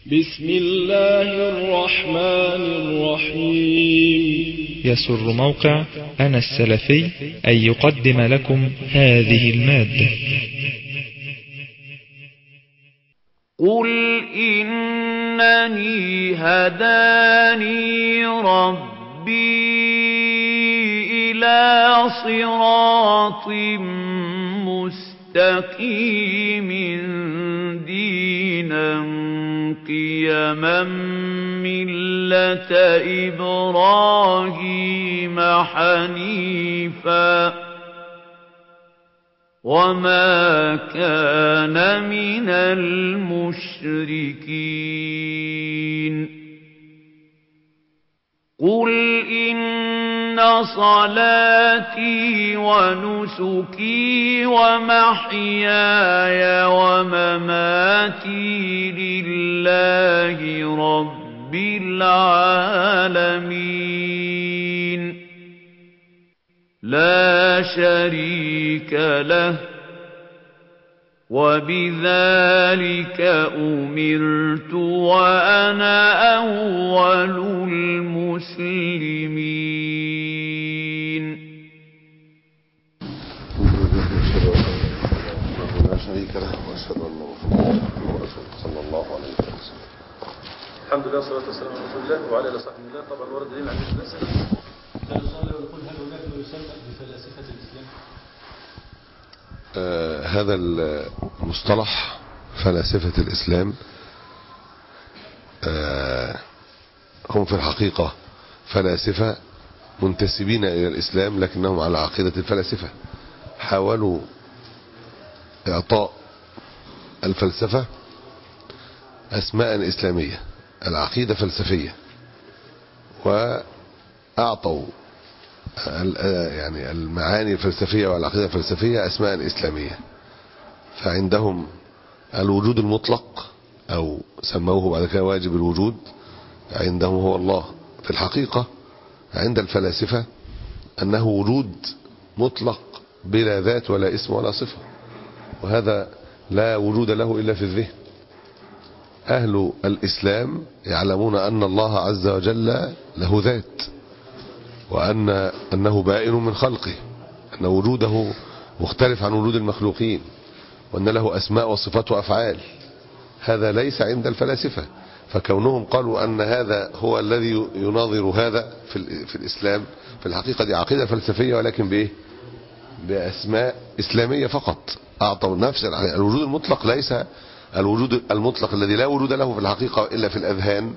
بسم الله الرحمن الرحيم يسر موقع أنا السلفي أن يقدم لكم هذه المادة قل إنني هداني ربي إلى صراط مستقيم دينا قيما ملة إبراهيم حنيفا وما كان من المشركين قل إن صلاتي ونسكي ومحياي ومماتي لله رب العالمين لا شريك له وبذلك أمرت وأنا أول المسلمين لا شريك له واشهد ان محمدا عبده ورسوله صلى الله عليه وسلم الحمد لله والصلاة والسلام على رسول الله وعلى آله وصحبه الله طبعا ورد دليل عن الأسئلة كان يصلي ويقول هل هناك ما يسمى بفلاسفة الإسلام؟ آه هذا المصطلح فلاسفة الإسلام آه هم في الحقيقة فلاسفة منتسبين إلى الإسلام لكنهم على عقيدة الفلاسفة حاولوا إعطاء الفلسفة أسماء إسلامية العقيدة فلسفية وأعطوا يعني المعاني الفلسفية والعقيدة الفلسفية أسماء إسلامية فعندهم الوجود المطلق أو سموه بعد كده واجب الوجود عندهم هو الله في الحقيقة عند الفلاسفة أنه وجود مطلق بلا ذات ولا اسم ولا صفة وهذا لا وجود له إلا في الذهن أهل الإسلام يعلمون أن الله عز وجل له ذات وأن أنه بائن من خلقه أن وجوده مختلف عن وجود المخلوقين وأن له أسماء وصفات وأفعال هذا ليس عند الفلاسفة فكونهم قالوا أن هذا هو الذي يناظر هذا في, في الإسلام في الحقيقة دي عقيدة فلسفية ولكن بإيه بأسماء إسلامية فقط أعطوا نفس الوجود المطلق ليس الوجود المطلق الذي لا وجود له في الحقيقة إلا في الأذهان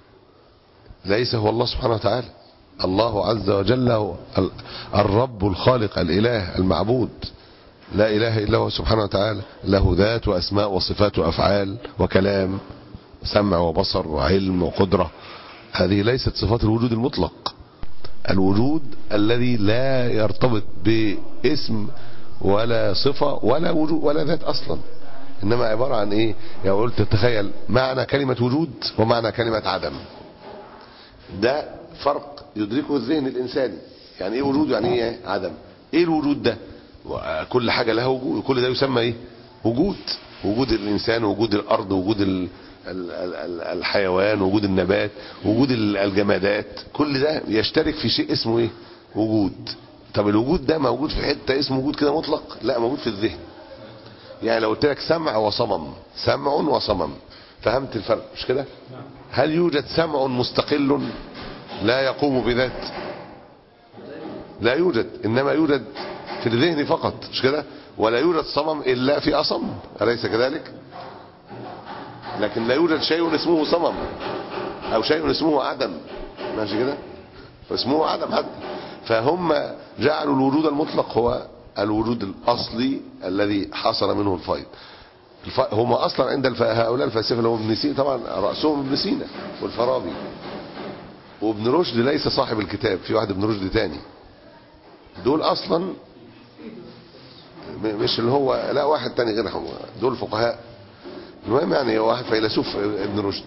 ليس هو الله سبحانه وتعالى الله عز وجل هو الرب الخالق الإله المعبود لا إله إلا هو سبحانه وتعالى له ذات وأسماء وصفات وأفعال وكلام سمع وبصر وعلم وقدرة هذه ليست صفات الوجود المطلق الوجود الذي لا يرتبط باسم ولا صفة ولا وجود ولا ذات أصلا إنما عبارة عن إيه يعني قلت تخيل معنى كلمة وجود ومعنى كلمة عدم ده فرق يدركه الذهن الإنساني يعني إيه وجود يعني إيه عدم إيه الوجود ده كل حاجة لها وجود كل ده يسمى إيه وجود وجود الإنسان وجود الأرض وجود ال الحيوان وجود النبات وجود الجمادات كل ده يشترك في شيء اسمه ايه وجود طب الوجود ده موجود في حته اسمه وجود كده مطلق لا موجود في الذهن يعني لو قلت لك سمع وصمم سمع وصمم فهمت الفرق مش كده هل يوجد سمع مستقل لا يقوم بذات لا يوجد انما يوجد في الذهن فقط مش كده ولا يوجد صمم الا في اصم اليس كذلك لكن لا يوجد شيء اسمه صمم او شيء اسمه عدم ماشي كده فاسمه عدم حتى فهم جعلوا الوجود المطلق هو الوجود الاصلي الذي حصل منه الفيض هم اصلا عند هؤلاء الفلاسفه اللي هم ابن سينا طبعا راسهم ابن سينا والفارابي وابن رشد ليس صاحب الكتاب في واحد ابن رشد تاني دول اصلا مش اللي هو لا واحد تاني غيرهم دول فقهاء المهم يعني هو واحد فيلسوف ابن رشد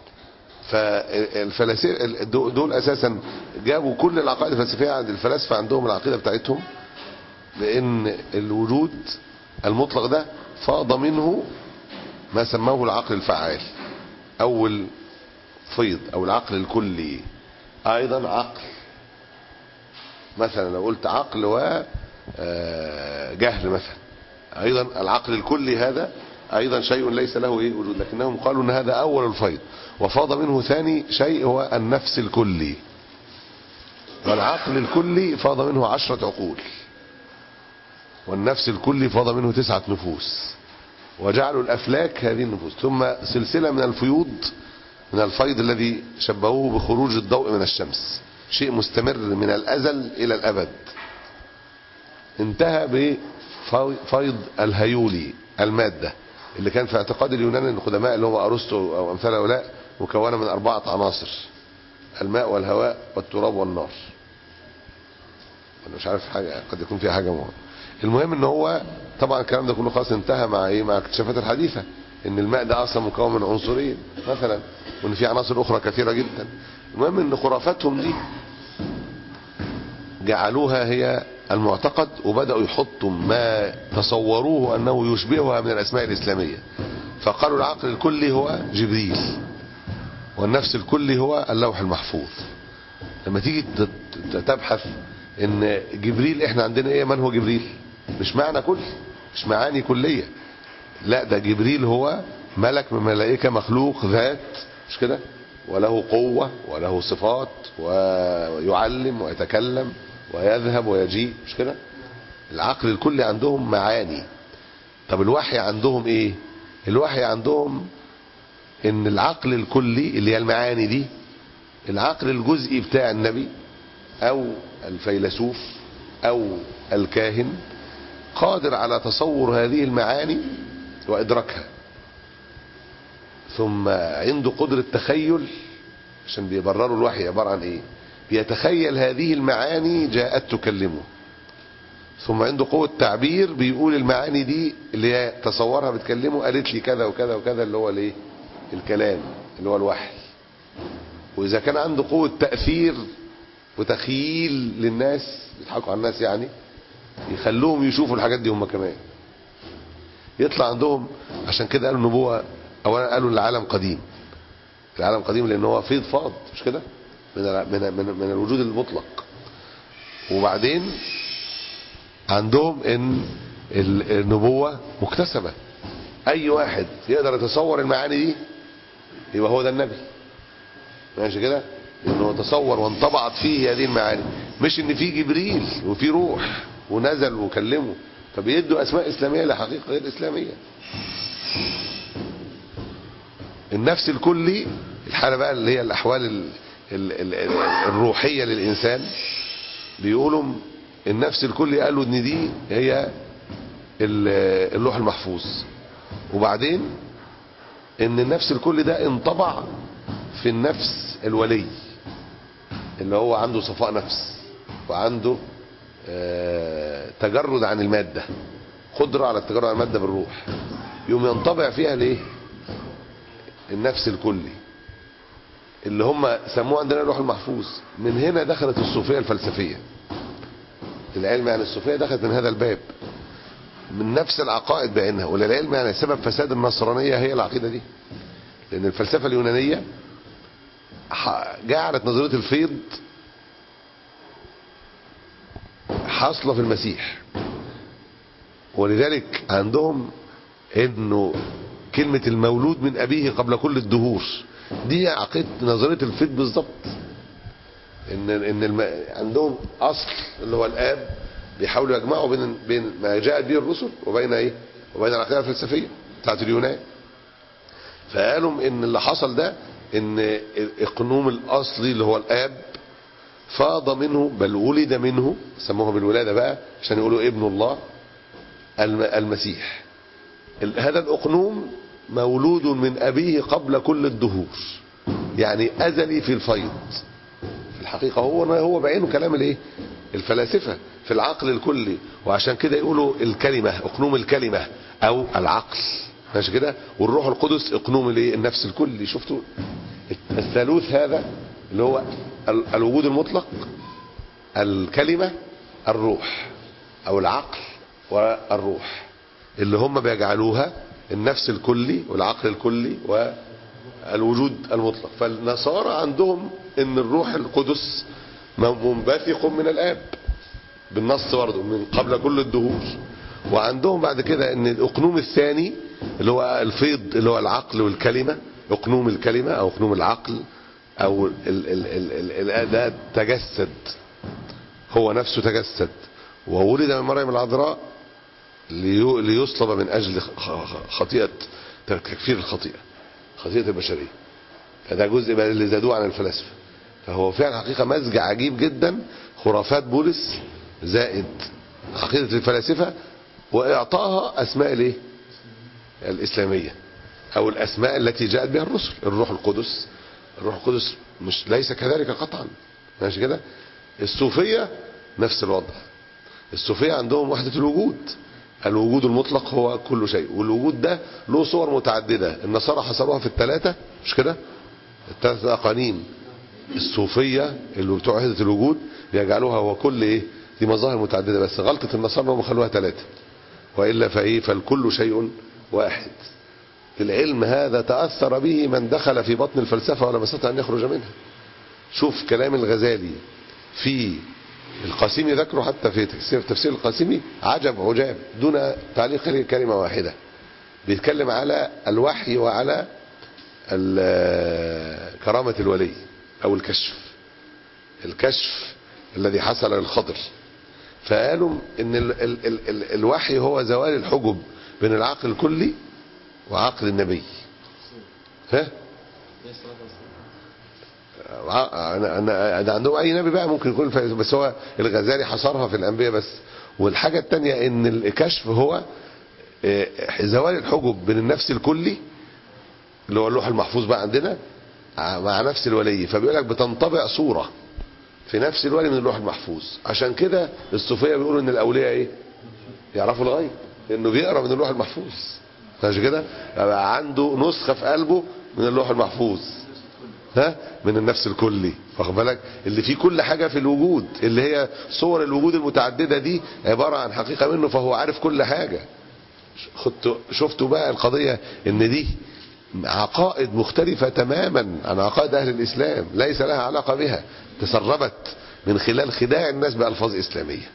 فالفلاسفه دول اساسا جابوا كل العقائد الفلسفيه عند الفلاسفه عندهم العقيده بتاعتهم بان الوجود المطلق ده فاض منه ما سموه العقل الفعال اول فيض او العقل الكلي ايضا عقل مثلا لو قلت عقل و آه، جهل مثلا ايضا العقل الكلي هذا ايضا شيء ليس له ايه وجود لكنهم قالوا ان هذا اول الفيض وفاض منه ثاني شيء هو النفس الكلي والعقل الكلي فاض منه عشرة عقول والنفس الكلي فاض منه تسعة نفوس وجعلوا الافلاك هذه النفوس ثم سلسلة من الفيوض من الفيض الذي شبهوه بخروج الضوء من الشمس شيء مستمر من الازل الى الابد انتهى بفيض الهيولي المادة اللي كان في اعتقاد اليونان القدماء اللي هو ارسطو او امثال هؤلاء مكونة من اربعة عناصر الماء والهواء والتراب والنار انا مش عارف حاجة قد يكون فيها حاجة مهمة المهم ان هو طبعا الكلام ده كله خلاص انتهى مع ايه مع الاكتشافات الحديثة ان الماء ده اصلا مكون من عنصرين مثلا وان في عناصر اخرى كثيرة جدا المهم ان خرافاتهم دي جعلوها هي المعتقد وبدأوا يحطوا ما تصوروه أنه يشبهها من الأسماء الإسلامية فقالوا العقل الكلي هو جبريل والنفس الكلي هو اللوح المحفوظ لما تيجي ت- ت- تبحث ان جبريل احنا عندنا ايه من هو جبريل مش معنى كل مش معاني كلية لا ده جبريل هو ملك من ملائكة مخلوق ذات مش كده وله قوة وله صفات ويعلم ويتكلم ويذهب ويجيء مش كده العقل الكلي عندهم معاني طب الوحي عندهم ايه الوحي عندهم ان العقل الكلي اللي هي المعاني دي العقل الجزئي بتاع النبي او الفيلسوف او الكاهن قادر على تصور هذه المعاني وادراكها ثم عنده قدرة تخيل عشان بيبرروا الوحي عبارة عن ايه بيتخيل هذه المعاني جاءت تكلمه ثم عنده قوة تعبير بيقول المعاني دي اللي هي تصورها بتكلمه قالت لي كذا وكذا وكذا اللي هو الايه الكلام اللي هو الوحي واذا كان عنده قوة تأثير وتخييل للناس بيضحكوا على الناس يعني يخلوهم يشوفوا الحاجات دي هم كمان يطلع عندهم عشان كده قالوا النبوة اولا قالوا العالم قديم العالم قديم لان هو فيض فاض مش كده من ال- من من, من الوجود المطلق وبعدين عندهم ان ال- النبوة مكتسبة اي واحد يقدر يتصور المعاني دي يبقى هو ده النبي ماشي كده انه تصور وانطبعت فيه هذه المعاني مش ان في جبريل وفي روح ونزل وكلمه فبيدوا اسماء اسلاميه لحقيقه غير اسلاميه النفس الكلي الحاله بقى اللي هي الاحوال ال ال ال ال الروحيه للانسان بيقولوا النفس الكلي قالوا ان دي هي ال- اللوح المحفوظ وبعدين ان النفس الكلي ده انطبع في النفس الولي اللي هو عنده صفاء نفس وعنده آه، تجرد عن المادة قدرة على التجرد عن المادة بالروح يوم ينطبع فيها ليه النفس الكلي اللي هم سموه عندنا اللوح المحفوظ من هنا دخلت الصوفية الفلسفية العلم يعني الصوفية دخلت من هذا الباب من نفس العقائد بعينها وللعلم يعني سبب فساد النصرانية هي العقيدة دي لأن الفلسفة اليونانية ح- جعلت نظرية الفيض حاصلة في المسيح ولذلك عندهم انه كلمة المولود من ابيه قبل كل الدهور دي عقيدة نظرية الفيض بالظبط ان ان الم... عندهم اصل اللي هو الاب بيحاولوا يجمعوا بين بين ما جاءت به الرسل وبين ايه وبين العقيدة الفلسفية بتاعت اليونان فقالوا ان اللي حصل ده ان الاقنوم الاصلي اللي هو الاب فاض منه بل ولد منه سموها بالولادة بقى عشان يقولوا ابن الله الم- المسيح ال- هذا الاقنوم مولود من ابيه قبل كل الدهور يعني ازلي في الفيض في الحقيقة هو هو بعينه كلام الايه الفلاسفة في العقل الكلي وعشان كده يقولوا الكلمة اقنوم الكلمة او العقل ماشي كده والروح القدس اقنوم الايه النفس الكلي شفتوا الثالوث هذا اللي هو ال- الوجود المطلق الكلمة الروح او العقل والروح اللي هم بيجعلوها النفس الكلي والعقل الكلي الوجود المطلق فالنصارى عندهم ان الروح القدس منبثق من الاب بالنص برضه من قبل كل الدهور وعندهم بعد كده ان الاقنوم الثاني اللي هو الفيض اللي هو العقل والكلمه اقنوم الكلمه او اقنوم العقل او ال ال ال ال ال ده تجسد هو نفسه تجسد وولد من مريم العذراء لي- ليصلب من اجل خ- خطيئه تكفير الخطيئه خطيئه البشريه فده جزء بقى اللي زادوه عن الفلاسفه فهو فعلا حقيقه مزج عجيب جدا خرافات بولس زائد عقيده الفلاسفه واعطائها اسماء الايه الاسلاميه او الاسماء التي جاءت بها الرسل الروح القدس الروح القدس مش ليس كذلك قطعا ماشي كده الصوفيه نفس الوضع الصوفيه عندهم وحده الوجود الوجود المطلق هو كل شيء والوجود ده له صور متعدده النصارى حصروها في الثلاثه مش كده الثلاثه اقانيم الصوفيه اللي بتوع وحده الوجود بيجعلوها هو كل ايه دي مظاهر متعدده بس غلطه النصارى انهم خلوها ثلاثه والا فايه فالكل شيء واحد العلم هذا تاثر به من دخل في بطن الفلسفه ولم يستطع ان يخرج منها شوف كلام الغزالي في القاسمي ذكره حتى في تفسير تفسير القاسمي عجب عجاب دون تعليق كلمه واحده بيتكلم على الوحي وعلى ال- كرامه الولي او الكشف الكشف الذي حصل للخضر فقالوا ان ال ال ال ال الوحي هو زوال الحجب بين العقل الكلي وعقل النبي ها ع- انا انا ده عندهم اي نبي بقى ممكن يكون فايز بس هو الغزالي حصرها في الانبياء بس والحاجه الثانيه ان الكشف هو آه، زوال الحجب بين النفس الكلي اللي هو اللوح المحفوظ بقى عندنا ع- مع نفس الولي فبيقول لك بتنطبع صوره في نفس الولي من اللوح المحفوظ عشان كده الصوفيه بيقولوا ان الاولياء ايه يعرفوا الغيب لانه بيقرا من اللوح المحفوظ ماشي كده بقى عنده نسخه في قلبه من اللوح المحفوظ ها من النفس الكلي واخد بالك اللي فيه كل حاجه في الوجود اللي هي صور الوجود المتعدده دي عباره عن حقيقه منه فهو عارف كل حاجه خدت شفتوا بقى القضيه ان دي عقائد مختلفة تماما عن عقائد أهل الإسلام ليس لها علاقة بها تسربت من خلال خداع الناس بألفاظ إسلامية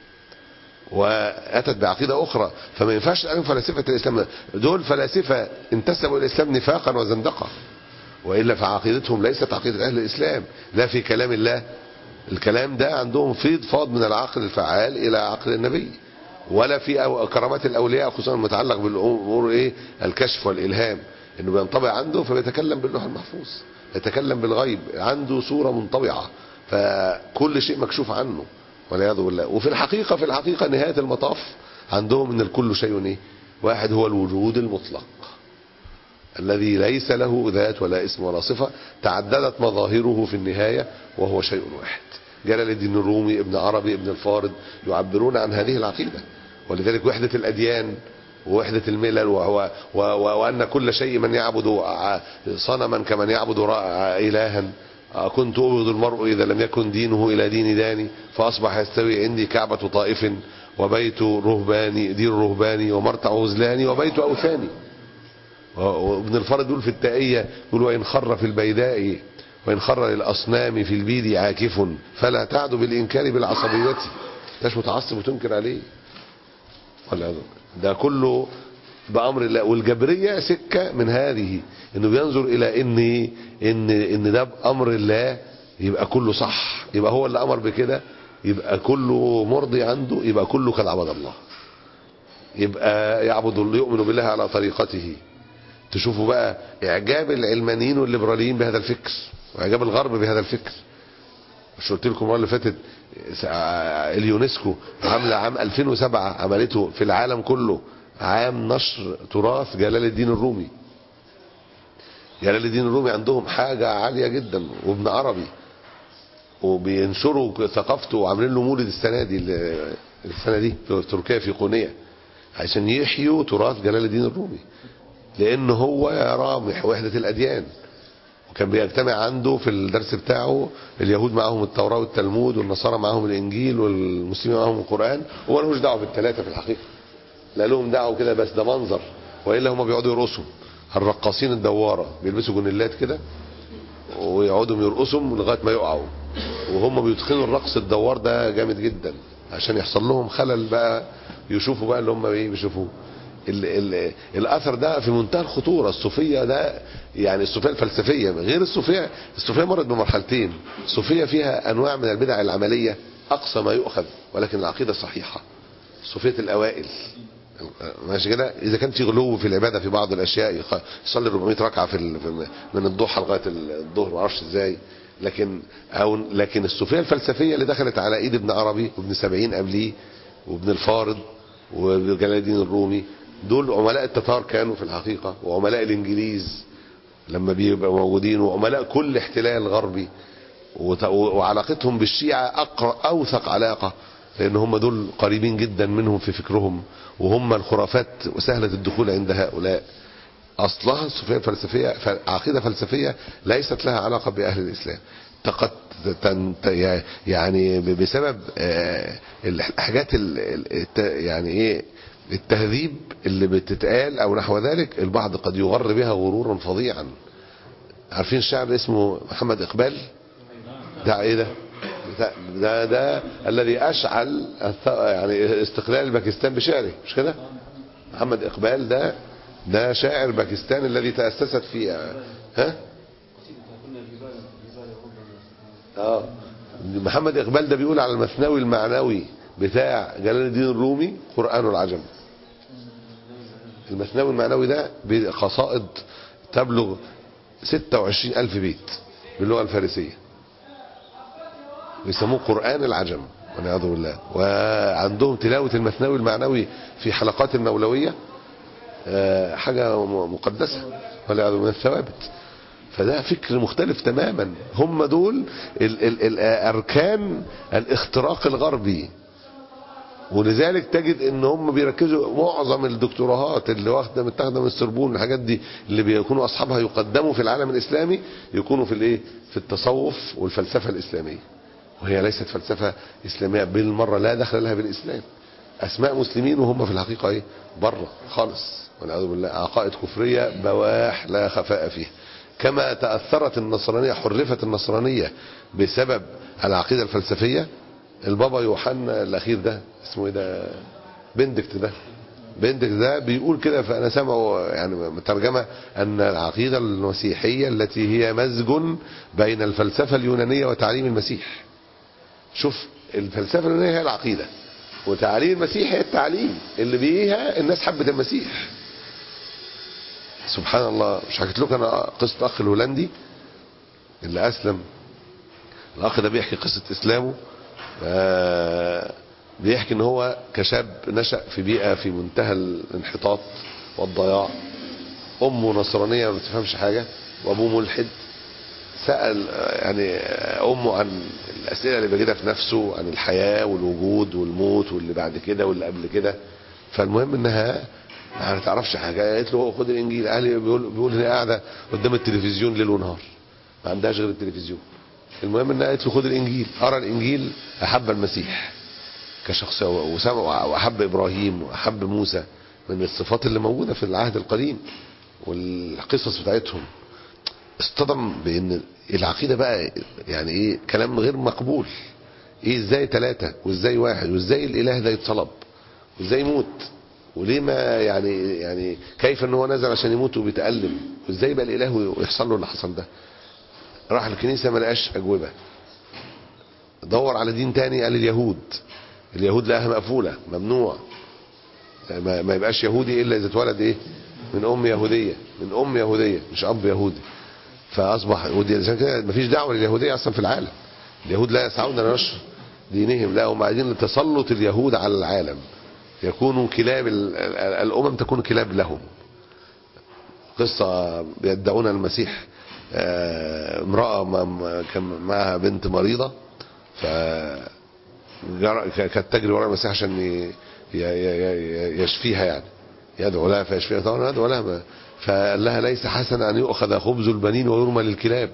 وأتت بعقيدة أخرى فما ينفعش أن فلاسفة الإسلام دول فلاسفة انتسبوا الإسلام نفاقا وزندقة وإلا فعقيدتهم ليست عقيدة أهل الإسلام لا في كلام الله الكلام ده عندهم فيض فاض من العقل الفعال إلى عقل النبي ولا في أو- كرامات الأولياء خصوصا المتعلق بالأمور إيه الكشف والإلهام إنه بينطبع عنده فبيتكلم باللوح المحفوظ يتكلم بالغيب عنده صورة منطبعة فكل شيء مكشوف عنه والعياذ بالله وفي الحقيقة في الحقيقة نهاية المطاف عندهم ان الكل شيء ايه واحد هو الوجود المطلق الذي ليس له ذات ولا اسم ولا صفة تعددت مظاهره في النهاية وهو شيء واحد جلال الدين الرومي ابن عربي ابن الفارض يعبرون عن هذه العقيدة ولذلك وحدة الأديان ووحدة الملل وهو و و وأن كل شيء من يعبد ع- صنما كمن يعبد را- إلها كنت أبغض المرء إذا لم يكن دينه إلى دين داني فأصبح يستوي عندي كعبة طائف وبيت رهباني دير رهباني ومرتع غزلاني وبيت أوثاني وابن الفرد يقول في التائية يقول وإن خر في البيداء وإن خر للأصنام في البيد عاكف فلا تعد بالإنكار بالعصبية مش متعصب وتنكر عليه ولا ده كله بأمر الله والجبرية سكة من هذه انه بينظر الى ان ان ان ده بأمر الله يبقى كله صح يبقى هو اللي امر بكده يبقى كله مرضي عنده يبقى كله قد عبد الله يبقى يعبد الله يؤمن بالله على طريقته تشوفوا بقى اعجاب العلمانيين والليبراليين بهذا الفكر واعجاب الغرب بهذا الفكر مش قلت لكم المره اللي فاتت اليونسكو عامله عام 2007 عملته في العالم كله عام نشر تراث جلال الدين الرومي جلال الدين الرومي عندهم حاجة عالية جدا وابن عربي وبينشروا ثقافته وعاملين له مولد السنة دي السنة دي في تركيا في قونية عشان يحيوا تراث جلال الدين الرومي لان هو رامح وحدة الاديان وكان بيجتمع عنده في الدرس بتاعه اليهود معاهم التوراة والتلمود والنصارى معاهم الانجيل والمسلمين معاهم القرآن وما لهوش دعوه بالثلاثة في الحقيقة لا لهم دعوه كده بس ده منظر والا هم بيقعدوا يرقصوا الرقاصين الدوارة بيلبسوا جنيلات كده ويقعدوا يرقصهم لغاية ما يقعوا وهم بيتقنوا الرقص الدوار ده جامد جدا عشان يحصل لهم خلل بقى يشوفوا بقى اللي هم ايه بيشوفوه ال ال الاثر ده في منتهى الخطوره الصوفيه ده يعني الصوفيه الفلسفيه غير الصوفيه الصوفيه مرت بمرحلتين الصوفيه فيها انواع من البدع العمليه اقصى ما يؤخذ ولكن العقيده صحيحه صوفيه الاوائل ماشي كده اذا كان في غلو في العباده في بعض الاشياء يخ- يصلي 400 ركعه في ال- في- من الضحى لغايه الظهر ما اعرفش ازاي لكن او لكن الصوفيه الفلسفيه اللي دخلت على ايد ابن عربي وابن سبعين قبليه وابن الفارض وجلال الدين الرومي دول عملاء التتار كانوا في الحقيقه وعملاء الانجليز لما بيبقوا موجودين وعملاء كل احتلال غربي وت- وعلاقتهم بالشيعة أقرأ أوثق علاقة لأن هم دول قريبين جدا منهم في فكرهم وهم الخرافات وسهلة الدخول عند هؤلاء أصلها الصوفية الفلسفية ف- عقيدة فلسفية ليست لها علاقة بأهل الإسلام تقد تن- ت- يعني ب- بسبب آه، الحاجات ال- ال- الت- يعني ايه التهذيب اللي بتتقال او نحو ذلك البعض قد يغر بها غرورا فظيعا عارفين الشاعر اسمه محمد اقبال ده ايه ده ده ده, ده الذي اشعل الث- يعني استقلال باكستان بشعره مش كده محمد اقبال ده ده شاعر باكستان الذي تاسست في ها اه محمد اقبال ده بيقول على المثنوي المعنوي بتاع جلال الدين الرومي قران العجم المثنوي المعنوي ده بقصائد تبلغ 26 ألف بيت باللغة الفارسية ويسموه قرآن العجم والعياذ بالله وعندهم تلاوة المثنوي المعنوي في حلقات المولوية آه، حاجة م- مقدسة والعياذ من الثوابت فده فكر مختلف تماما هم دول ال ال ال أركان الاختراق الغربي ولذلك تجد ان هم بيركزوا معظم الدكتوراهات اللي واخده متاخده من السربون الحاجات دي اللي بيكونوا اصحابها يقدموا في العالم الاسلامي يكونوا في الايه في التصوف والفلسفه الاسلاميه وهي ليست فلسفه اسلاميه بالمره لا دخل لها بالاسلام اسماء مسلمين وهم في الحقيقه ايه بره خالص والعياذ بالله عقائد كفريه بواح لا خفاء فيها كما تاثرت النصرانيه حرفت النصرانيه بسبب العقيده الفلسفيه البابا يوحنا الاخير ده اسمه ايه ده بندكت ده بندكت ده بيقول كده فانا سامعه يعني مترجمه ان العقيده المسيحيه التي هي مزج بين الفلسفه اليونانيه وتعليم المسيح شوف الفلسفه اليونانيه هي العقيده وتعليم المسيح هي التعليم اللي بيها الناس حبت المسيح سبحان الله مش حكيت لكم انا قصه اخ الهولندي اللي اسلم الاخ ده بيحكي قصه اسلامه آه، بيحكي ان هو كشاب نشأ في بيئة في منتهى الانحطاط والضياع امه نصرانية ما بتفهمش حاجة وابوه ملحد سأل آه، يعني آه، امه عن الاسئلة اللي بيجدها في نفسه عن الحياة والوجود والموت واللي بعد كده واللي قبل كده فالمهم انها ما تعرفش حاجة قالت له خد الانجيل اهلي بيقول بيقول هي قاعدة قدام التلفزيون ليل ونهار ما عندهاش غير التلفزيون المهم انها قالت له خد الانجيل قرا الانجيل احب المسيح كشخص وسمع واحب ابراهيم واحب موسى من الصفات اللي موجوده في العهد القديم والقصص بتاعتهم اصطدم بان العقيده بقى يعني ايه كلام غير مقبول ايه ازاي ثلاثه وازاي واحد وازاي الاله ده يتصلب وازاي يموت وليه ما يعني يعني كيف ان هو نزل عشان يموت وبيتالم وازاي بقى الاله ويحصل له اللي حصل ده راح الكنيسة ما لقاش أجوبة دور على دين تاني قال اليهود اليهود لقاها مقفولة ممنوع ما, ما يبقاش يهودي إلا إذا اتولد إيه من أم يهودية من أم يهودية مش أب يهودي فأصبح يهودي عشان كده مفيش دعوة لليهودية أصلا في العالم اليهود لا يسعون لنشر دينهم لا هم عايزين لتسلط اليهود على العالم يكونوا كلاب ال- ال- الأمم تكون كلاب لهم قصة بيدعون المسيح آه، امرأة ما- ما- كان معها بنت مريضة ف جر- ك- كانت تجري ورا المسيح عشان ي- ي- ي- يشفيها يعني يدعو لها فيشفيها طبعا يدعو لها ما- فقال لها ليس حسنا ان يؤخذ خبز البنين ويرمى للكلاب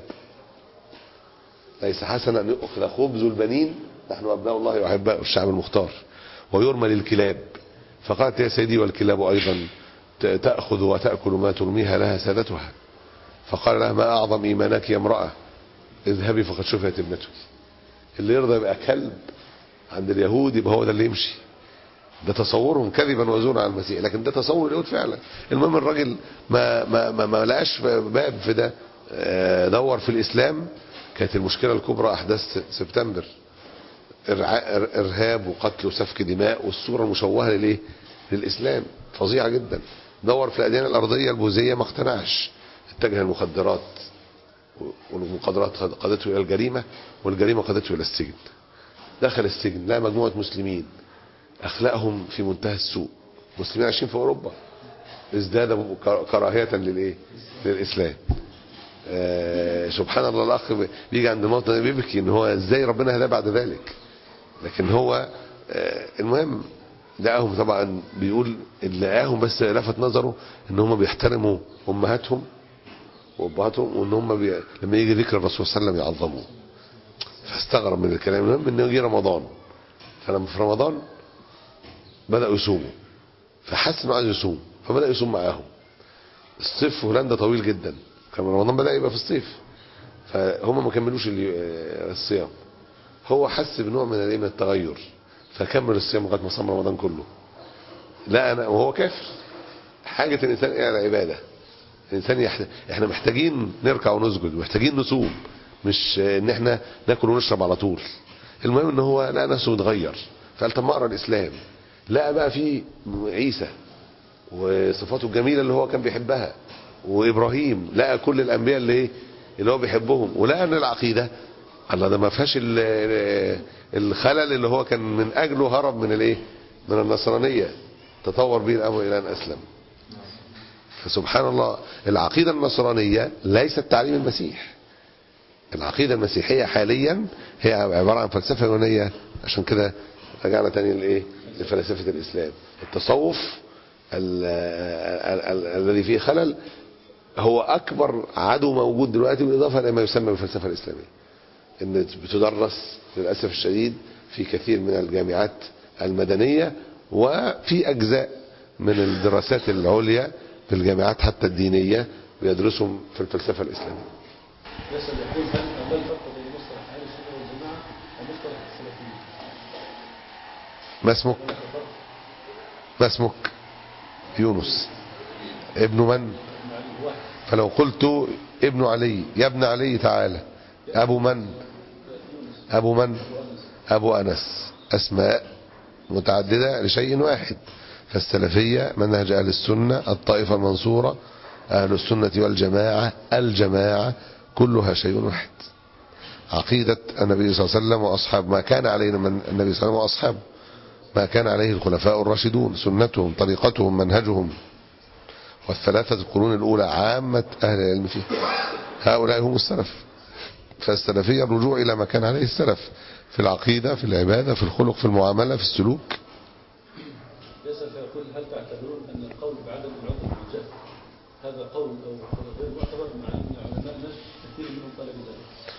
ليس حسنا ان يؤخذ خبز البنين نحن ابناء الله واحباء الشعب المختار ويرمى للكلاب فقالت يا سيدي والكلاب ايضا ت- تأخذ وتأكل ما ترميها لها سادتها فقال لها ما أعظم إيمانك يا امرأة اذهبي فقد شفيت ابنتك اللي يرضى يبقى كلب عند اليهود يبقى هو ده اللي يمشي ده تصورهم كذبا وزورا على المسيح لكن ده تصور اليهود فعلا المهم الراجل ما ما ما, ما لقاش باب في ده آه، دور في الاسلام كانت المشكله الكبرى احداث سبتمبر إرعا- إر- ارهاب وقتل وسفك دماء والصوره المشوهه للايه للاسلام فظيعه جدا دور في الاديان الارضيه البوذيه ما اقتنعش اتجه المخدرات والمخدرات قادته الى الجريمه والجريمه قادته الى السجن دخل السجن لقى مجموعه مسلمين اخلاقهم في منتهى السوء مسلمين عايشين في اوروبا ازداد كراهيه للايه للاسلام آه سبحان الله الاخ بيجي عند الموطن ده بيبكي ان هو ازاي ربنا هداه بعد ذلك لكن هو آه المهم لقاهم طبعا بيقول اللي لقاهم بس لفت نظره ان هم بيحترموا امهاتهم وابهاتهم وان هم بي... لما يجي ذكر الرسول صلى الله عليه وسلم يعظموه فاستغرب من الكلام المهم انه يجي رمضان فلما في رمضان بدأوا يصوموا فحس انه عايز يصوم فبدأ يصوم معاهم الصيف في هولندا طويل جدا كان رمضان بدأ يبقى في الصيف فهم ما كملوش ال- الصيام هو حس بنوع من الايه من التغير فكمل الصيام لغايه ما صام رمضان كله لا انا وهو كافر حاجه الانسان ايه على العباده الانسان يحت... احنا محتاجين نركع ونسجد محتاجين نصوم مش ان احنا ناكل ونشرب على طول المهم ان هو لقى نفسه اتغير فقال طب ما اقرا الاسلام لقى بقى في عيسى وصفاته الجميله اللي هو كان بيحبها وابراهيم لقى كل الانبياء اللي ايه اللي هو بيحبهم ولقى ان العقيده الله ده ما فيهاش ال- الخلل اللي هو كان من اجله هرب من الايه من النصرانيه تطور به الامر الى ان اسلم فسبحان الله العقيده النصرانيه ليست تعليم المسيح العقيده المسيحيه حاليا هي عباره عن فلسفه يونانيه عشان كده رجعنا تاني لايه لفلسفه الاسلام التصوف ال- ال- ال- الذي فيه خلل هو اكبر عدو موجود دلوقتي بالاضافه الى ما يسمى بالفلسفه الاسلاميه ان بتدرس للاسف الشديد في كثير من الجامعات المدنيه وفي اجزاء من الدراسات العليا في الجامعات حتى الدينيه بيدرسهم في الفلسفه الاسلاميه يسأل يقول هل ما الفرق بين مصطلح أهل السنة والجماعة ومصطلح السلفيين؟ ما اسمك ما اسمك يونس ابن من فلو قلت ابن علي يا ابن علي تعالى ابو من ابو من ابو انس اسماء متعدده لشيء واحد فالسلفيه منهج اهل السنه الطائفه المنصوره اهل السنه والجماعه الجماعه كلها شيء واحد عقيده النبي صلى الله عليه وسلم واصحاب ما كان عليه من النبي صلى الله عليه وسلم واصحابه ما كان عليه الخلفاء الراشدون سنتهم طريقتهم منهجهم والثلاثة القرون الأولى عامة أهل العلم فيها هؤلاء هم السلف فالسلفية الرجوع إلى ما كان عليه السلف في العقيدة في العبادة في الخلق في المعاملة في السلوك يسأل فيقول هل تعتبرون أن القول بعدم العذر بالجهل هذا قول أو غير معتبر مع أن علماءنا كثير منهم طلبوا ذلك؟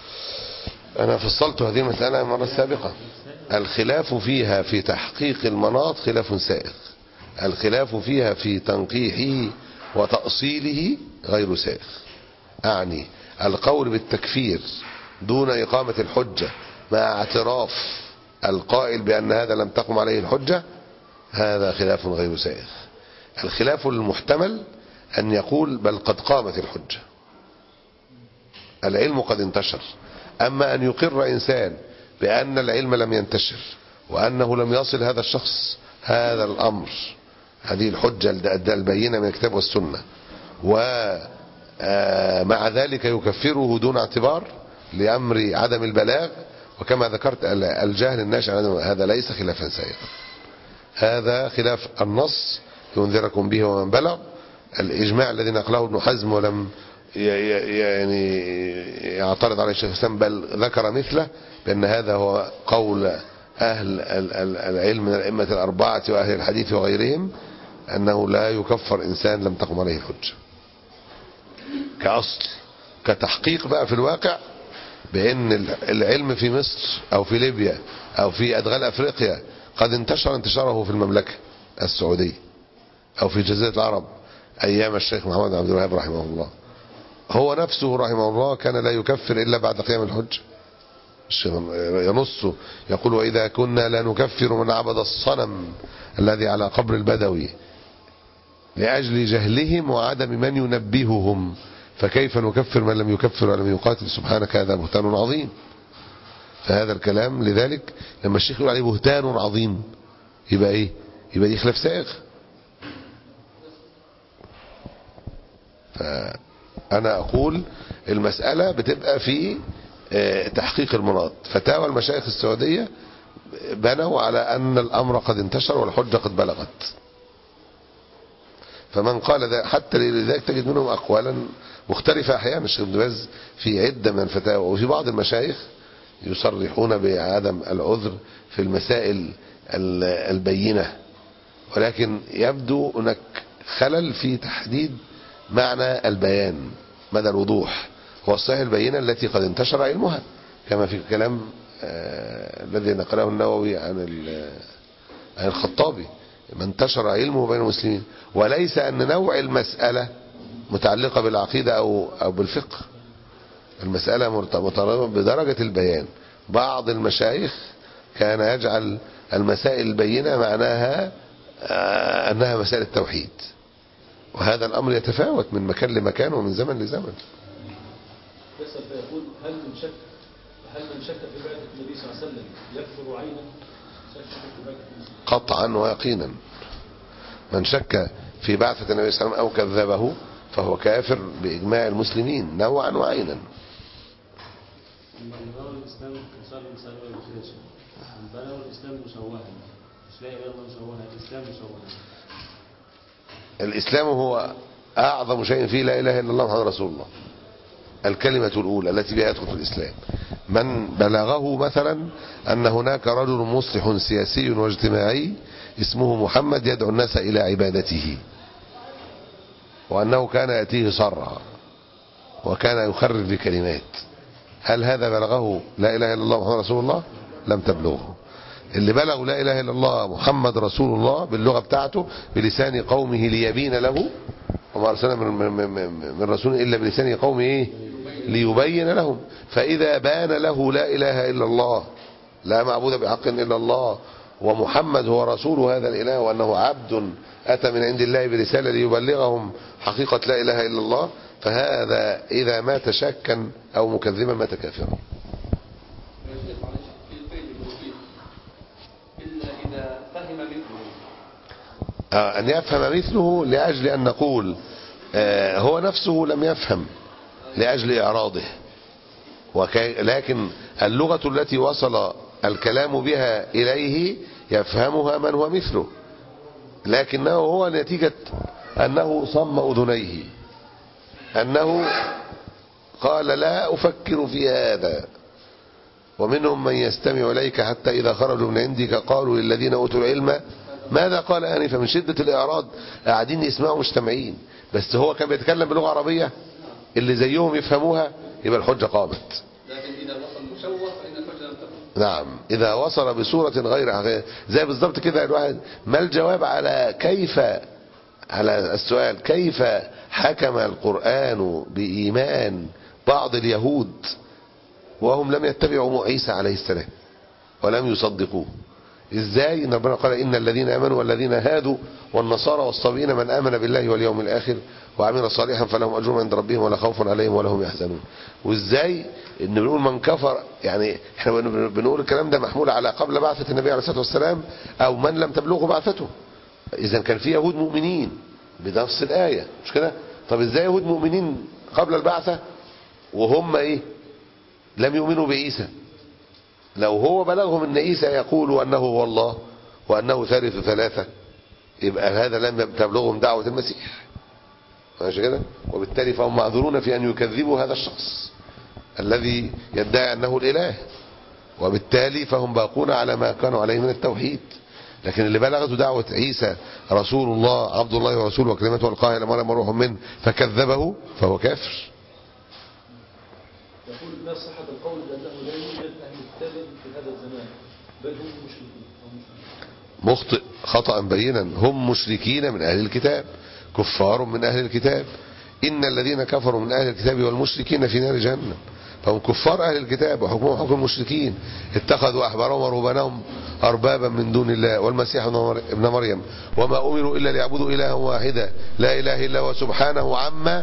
أنا فصلت هذه المسألة المرة السابقة الخلاف فيها في تحقيق المناط خلاف سائغ الخلاف فيها في تنقيحه وتأصيله غير سائغ أعني القول بالتكفير دون إقامة الحجة مع اعتراف القائل بأن هذا لم تقم عليه الحجة هذا خلاف غير سائغ الخلاف المحتمل أن يقول بل قد قامت الحجة العلم قد انتشر أما أن يقر إنسان بأن العلم لم ينتشر وأنه لم يصل هذا الشخص هذا الأمر هذه الحجة الد- البينة من الكتاب والسنة ومع ذلك يكفره دون اعتبار لأمر عدم البلاغ وكما ذكرت ال- الجهل الناشئ عن عدم- هذا ليس خلافا سائغا هذا خلاف النص ينذركم به ومن بلغ الإجماع الذي نقله ابن حزم ولم ي- ي- يعني يعترض عليه الشيخ الإسلام بل ذكر مثله بأن هذا هو قول أهل ال- ال- العلم من الأئمة الأربعة وأهل الحديث وغيرهم أنه لا يكفر إنسان لم تقم عليه الحجة كأصل كتحقيق بقى في الواقع بأن العلم في مصر أو في ليبيا أو في أدغال أفريقيا قد انتشر انتشاره في المملكة السعودية أو في جزيرة العرب أيام الشيخ محمد عبد الوهاب رحمه الله هو نفسه رحمه الله كان لا يكفر إلا بعد قيام الحج الشيخ ينص يقول وإذا كنا لا نكفر من عبد الصنم الذي على قبر البدوي لأجل جهلهم وعدم من ينبههم فكيف نكفر من لم يكفر ولم يقاتل سبحانك هذا بهتان عظيم فهذا الكلام لذلك لما الشيخ يقول عليه بهتان عظيم يبقى ايه يبقى دي خلاف سائغ فأنا أقول المسألة بتبقى في آه، تحقيق المراد فتاوى المشايخ السعودية بنوا على أن الأمر قد انتشر والحجة قد بلغت فمن قال ذا حتى لذلك تجد منهم أقوالا مختلفة أحيانا الشيخ ابن باز في عدة من الفتاوى وفي بعض المشايخ يصرحون بعدم العذر في المسائل ال- البينة ولكن يبدو هناك خلل في تحديد معنى البيان مدى الوضوح هو الصحيح البينة التي قد انتشر علمها كما في الكلام آه، الذي نقله النووي عن ال- عن الخطابي ما انتشر علمه بين المسلمين وليس أن نوع المسألة متعلقة بالعقيدة أو, أو بالفقه المسألة مرت- مترابطة بدرجة البيان بعض المشايخ كان يجعل المسائل البينة معناها آه، أنها مسائل التوحيد وهذا الأمر يتفاوت من مكان لمكان ومن زمن لزمن يسأل فيقول هل من شك هل من شك في بعثة النبي صلى الله عليه وسلم يكفر عينا؟ شك في بعثة النبي قطعا ويقينا من شك في بعثة النبي صلى الله عليه وسلم أو كذبه فهو كافر بإجماع المسلمين نوعا وعينا بنوا الإسلام وصار الإنسان ما يخرجش بنوا الإسلام مشوها مش لا إله إلا الله مشوها الإسلام مشوها الإسلام هو أعظم شيء فيه لا إله إلا الله محمد رسول الله الكلمة الأولى التي بها يدخل في الإسلام من بلغه مثلا أن هناك رجل مصلح سياسي واجتماعي اسمه محمد يدعو الناس إلى عبادته وأنه كان يأتيه صرعا وكان يخرج بكلمات هل هذا بلغه لا إله إلا الله محمد رسول الله لم تبلغه اللي بلغوا لا إله إلا الله محمد رسول الله باللغة بتاعته بلسان قومه ليبين له وما أرسلنا من, من, من, من رسول إلا بلسان قومه إيه؟ ليبين لهم فإذا بان له لا إله إلا الله لا معبود بحق إلا الله ومحمد هو رسول هذا الإله وأنه عبد أتى من عند الله برسالة ليبلغهم حقيقة لا إله إلا الله فهذا إذا مات شاكا أو مكذبا مات كافرا إلا إذا فهم مثله آه، أن يفهم مثله لأجل أن نقول آه، هو نفسه لم يفهم لأجل إعراضه وكي لكن اللغة التي وصل الكلام بها إليه يفهمها من هو مثله لكنه هو نتيجة أنه صم أذنيه أنه قال لا أفكر في هذا ومنهم من يستمع إليك حتى إذا خرجوا من عندك قالوا للذين أوتوا العلم ماذا قال آنفا من شدة الإعراض قاعدين يسمعوا مجتمعين بس هو كان بيتكلم بلغة عربية اللي زيهم يفهموها يبقى الحجة قامت لكن إذا وصل مشوه فإن الحجة لم تكن نعم إذا وصل بصورة غير حقيقية زي بالضبط كده الواحد ما الجواب على كيف على السؤال كيف حكم القرآن بإيمان بعض اليهود وهم لم يتبعوا عيسى عليه السلام ولم يصدقوه ازاي ان ربنا قال ان الذين امنوا والذين هادوا والنصارى والصابئين من امن بالله واليوم الاخر وعمل صالحا فلهم اجر عند ربهم ولا خوف عليهم ولا هم يحزنون وازاي ان بنقول من كفر يعني احنا بن- بنقول الكلام ده محمول على قبل بعثه النبي عليه الصلاه والسلام او من لم تبلغه بعثته اذا كان في يهود مؤمنين بنفس الايه مش كده طب ازاي يهود مؤمنين قبل البعثه وهم ايه لم يؤمنوا بعيسى لو هو بلغهم ان عيسى يقول انه هو الله وانه ثالث ثلاثه يبقى هذا لم تبلغهم دعوه المسيح ماشي كده وبالتالي فهم معذورون في ان يكذبوا هذا الشخص الذي يدعي انه الاله وبالتالي فهم باقون على ما كانوا عليه من التوحيد لكن اللي بلغته دعوة عيسى رسول الله عبد الله ورسوله وكلمته القاها لما لم روح منه فكذبه فهو كافر يقول ما صحة القول بأنه لا يوجد أهل الكتاب في هذا الزمان بل هم مشركون أو مشركون مخطئ خطأ بينا هم مشركين من أهل الكتاب كفار من أهل الكتاب إن الذين كفروا من أهل الكتاب والمشركين في نار جهنم فهم كفار أهل الكتاب وحكمهم حكم المشركين اتخذوا أحبارهم ورهبانهم أربابا من دون الله والمسيح ابن مر- ابن مريم وما أمروا إلا ليعبدوا إلها واحدا لا إله إلا هو سبحانه عما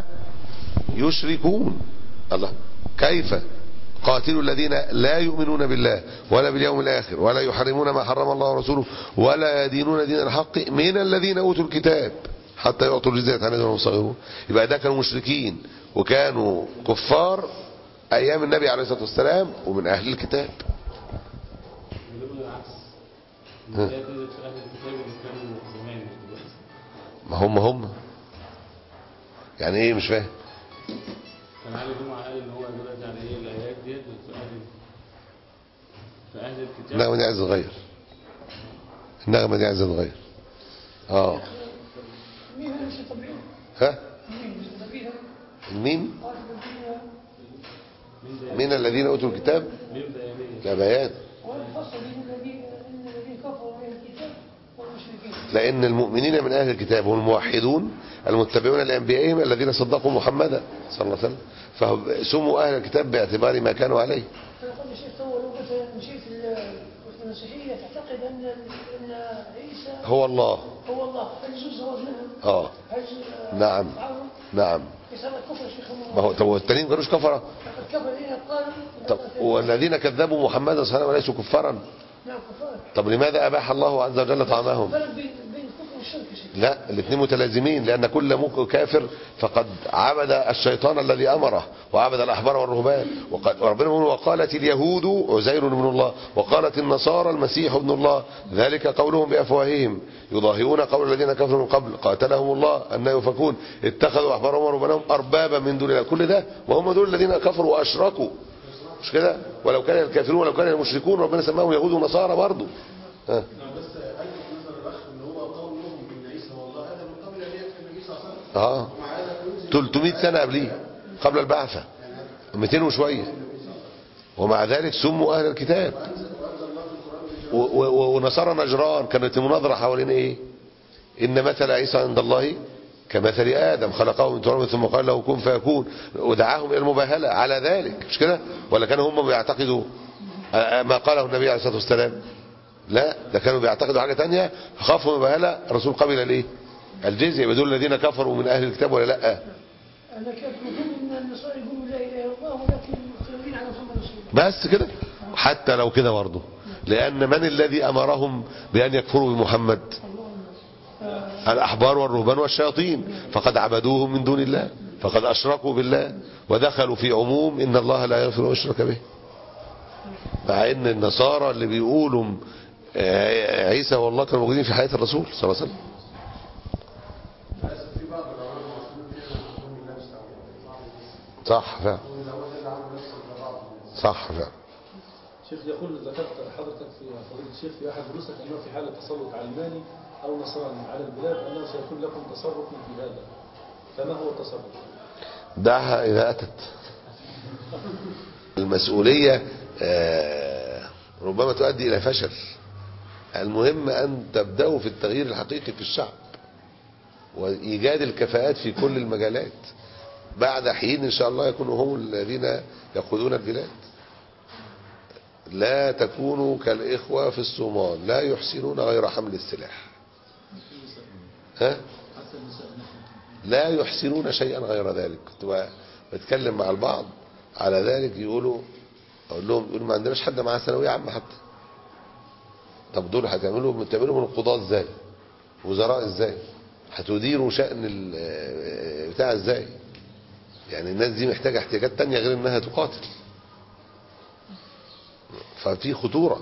يشركون الله كيف قاتلوا الذين لا يؤمنون بالله ولا باليوم الآخر ولا يحرمون ما حرم الله ورسوله ولا يدينون دين الحق من الذين أوتوا الكتاب حتى يعطوا الجزية عن يد وهم صغيرون يبقى ده كانوا مشركين وكانوا كفار أيام النبي عليه الصلاة والسلام ومن أهل الكتاب بيقولوا العكس الآيات دي في أهل الكتاب اللي كانوا زمان مش دلوقتي ما هم هم يعني ايه مش فاهم كان علي جمعة قال إن هو دلوقتي على إيه الآيات ديت في أهل في أهل الكتاب النغمة دي عايزة تتغير النغمة دي عايزة تتغير اه مين مش طبيعي ها مين مش طبيعي الميم قال بالدنيا من الذين اوتوا الكتاب مين بيانية لا بيان والفصل بين الذين ان الذين كفروا من الكتاب والمشركين لأن المؤمنين من أهل الكتاب هم الموحدون المتبعون لأنبيائهم الذين صدقوا محمدا صلى الله عليه وسلم فسموا أهل الكتاب باعتبار ما كانوا عليه انا قلت الشيخ تو لو مثلا مشيت ال- المسيحيه تعتقد ان ان عيسى هو الله هو الله هل يجوز زواج منهم؟ اه هل آه، نعم. تعاون؟ نعم يسمى الكفر يا شيخ ما هو طب والتانيين ما كانوش كفرة لقد كفر الذين قالوا طب والذين كذبوا محمدا صلى الله عليه وسلم ليسوا كفارا نعم كفار طب لماذا أباح الله عز وجل طعامهم فرق بين بين الكفر والشرك يا شيخ لا الاثنين متلازمين لأن كل مك- كافر فقد عبد الشيطان الذي أمره وعبد الأحبار والرهبان وقد- وربنا يقول وقالت اليهود عزير ابن الله وقالت النصارى المسيح ابن الله ذلك قولهم بأفواههم يضاهئون قول الذين كفروا من قبل قاتلهم الله أن يفكون اتخذوا أحبارهم ورهبانهم أربابا من دون الله كل ده وهم دول الذين كفروا وأشركوا مش كده ولو كان الكافرون ولو كان المشركون ربنا سماهم يهود ونصارى برضه ها اه 300 سنة قبليه قبل البعثة 200 وشوية ومع ذلك سموا أهل الكتاب و- و- ونصارى نجران كانت المناظرة حوالين ايه إن مثل عيسى عند الله كمثل آدم خلقه من تراب ثم قال له كن فيكون ودعاهم إلى المباهلة على ذلك مش كده ولا كانوا هم بيعتقدوا آه، آه، ما قاله النبي عليه الصلاة والسلام لا ده كانوا بيعتقدوا حاجة تانية خافوا من المباهلة الرسول قبل الايه الجزية يبقى دول الذين كفروا من أهل الكتاب ولا لا انا كان مهم ان النصارى يقولوا لا اله الا الله ولكن مختلفين على محمد رسول الله بس كده حتى لو كده برضه لأن من الذي أمرهم بأن يكفروا بمحمد الأحبار والرهبان والشياطين فقد عبدوهم من دون الله فقد أشركوا بالله ودخلوا في عموم إن الله لا يغفر ويشرك به مع ان النصارى اللي بيقولوا آه، عيسى والله كانوا موجودين في حياة الرسول صلى الله عليه وسلم صح فعلا صح فعلا شيخ يقول ذكرت حضرتك في فضيلة الشيخ في أحد دروسك أنه في حالة تسلط علماني أو نصراني على البلاد أنه سيكون لكم تصرف في هذا فما هو التصرف؟ دعها إذا أتت المسؤولية آه، ربما تؤدي إلى فشل المهم أن تبدأوا في التغيير الحقيقي في الشعب وإيجاد الكفاءات في كل المجالات بعد حين إن شاء الله يكونوا هم الذين يقودون البلاد لا تكونوا كالإخوة في الصومال لا يحسنون غير حمل السلاح ها؟ لا يحسنون شيئا غير ذلك كنت بتكلم مع البعض على ذلك يقولوا اقول لهم يقولوا ما عندناش حد معاه ثانويه عامه حتى طب دول هتعملوا بتعملوا من القضاة ازاي وزراء ازاي هتديروا شأن ال- بتاع ازاي يعني الناس دي محتاجة احتياجات تانية غير انها تقاتل ففي خطورة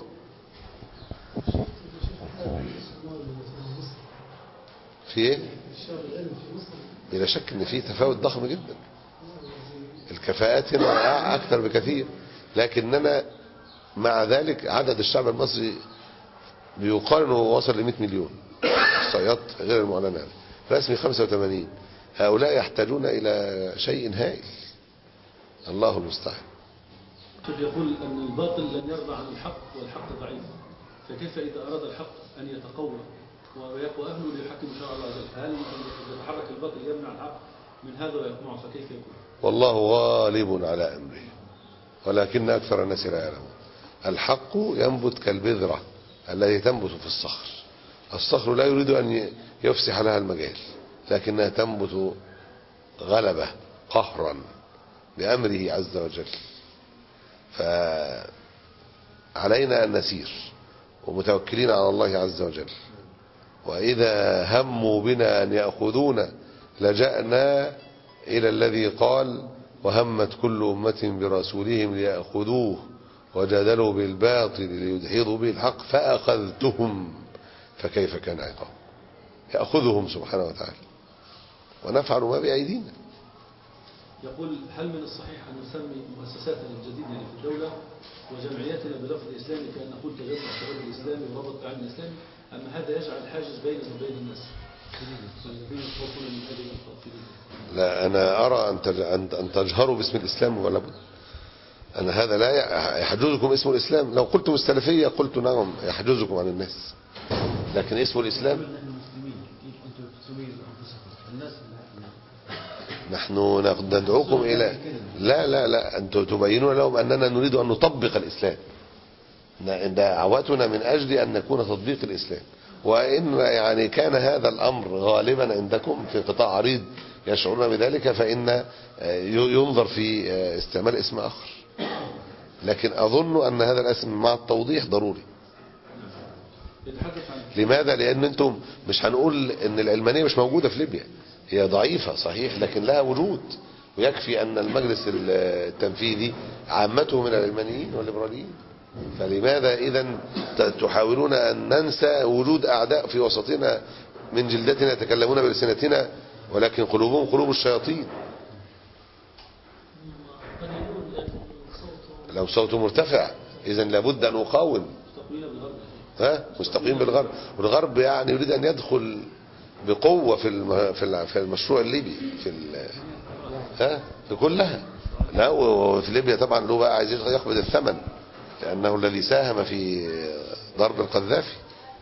في ايه بلا شك ان في تفاوت ضخم جدا الكفاءات هنا اكثر بكثير لكننا مع ذلك عدد الشعب المصري بيقال انه وصل ل 100 مليون احصائيات غير المعلنه يعني. رسمي 85 هؤلاء يحتاجون الى شيء هائل الله المستعان شيخ يقول أن الباطل لن يرضى عن الحق والحق ضعيف فكيف إذا أراد الحق أن يتقوى ويقوى أهله ليحكم شرع الله عز وجل هل إذا يتحرك الباطل يمنع الحق من هذا ويقمعه فكيف يكون؟ والله غالب على أمره ولكن أكثر الناس لا يعلمون الحق ينبت كالبذرة التي تنبت في الصخر الصخر لا يريد أن يفسح لها المجال لكنها تنبت غلبة قهرا بأمره عز وجل فعلينا أن نسير ومتوكلين على الله عز وجل وإذا هموا بنا أن يأخذونا لجأنا إلى الذي قال وهمت كل أمة برسولهم ليأخذوه وجادلوا بالباطل ليدحضوا به الحق فأخذتهم فكيف كان عقاب يأخذهم سبحانه وتعالى ونفعل ما بأيدينا يقول هل من الصحيح أن نسمي مؤسساتنا الجديدة يعني في الدولة وجمعياتنا بلفظ إسلامي كأن نقول تجمع الشباب الإسلامي وربط التعليم الإسلامي أما هذا يجعل حاجز بيننا وبين الناس الذين يخافون من هذه الخاطرين لا أنا أرى أن تج- أن- أن تجهروا باسم الإسلام ولا بد أن هذا لا ي- يحجزكم اسم الإسلام لو قلتم السلفية قلت نعم يحجزكم عن الناس لكن اسم الإسلام نحن مسلمين كيف أنتم تسميوا أنفسكم الناس لا نحن ندعوكم إلى لا لا لا أنتم تبينون لهم أننا نريد أن نطبق الإسلام ن- دعوتنا من أجل أن نكون تطبيق الإسلام وإن يعني كان هذا الأمر غالبا عندكم في قطاع عريض يشعرون بذلك فإن آه، ي- ينظر في آه، استعمال اسم آخر لكن أظن أن هذا الاسم مع التوضيح ضروري يتحدث عن لماذا لأن أنتم مش هنقول أن العلمانية مش موجودة في ليبيا هي ضعيفة صحيح لكن لها وجود ويكفي أن المجلس التنفيذي عامته من العلمانيين والليبراليين فلماذا إذا تحاولون أن ننسى وجود أعداء في وسطنا من جلدتنا يتكلمون بلسنتنا ولكن قلوبهم قلوب الشياطين قد يكون لأن صوته لو صوته مرتفع إذا لابد أن أقاوم تقوينا بالغرب ها مستقيم بالغرب والغرب يعني يريد أن يدخل بقوة في الم- في الع- في المشروع الليبي في ال- ها في كلها لا وفي ليبيا طبعا له بقى عايز يقبض الثمن لأنه الذي ساهم في ضرب القذافي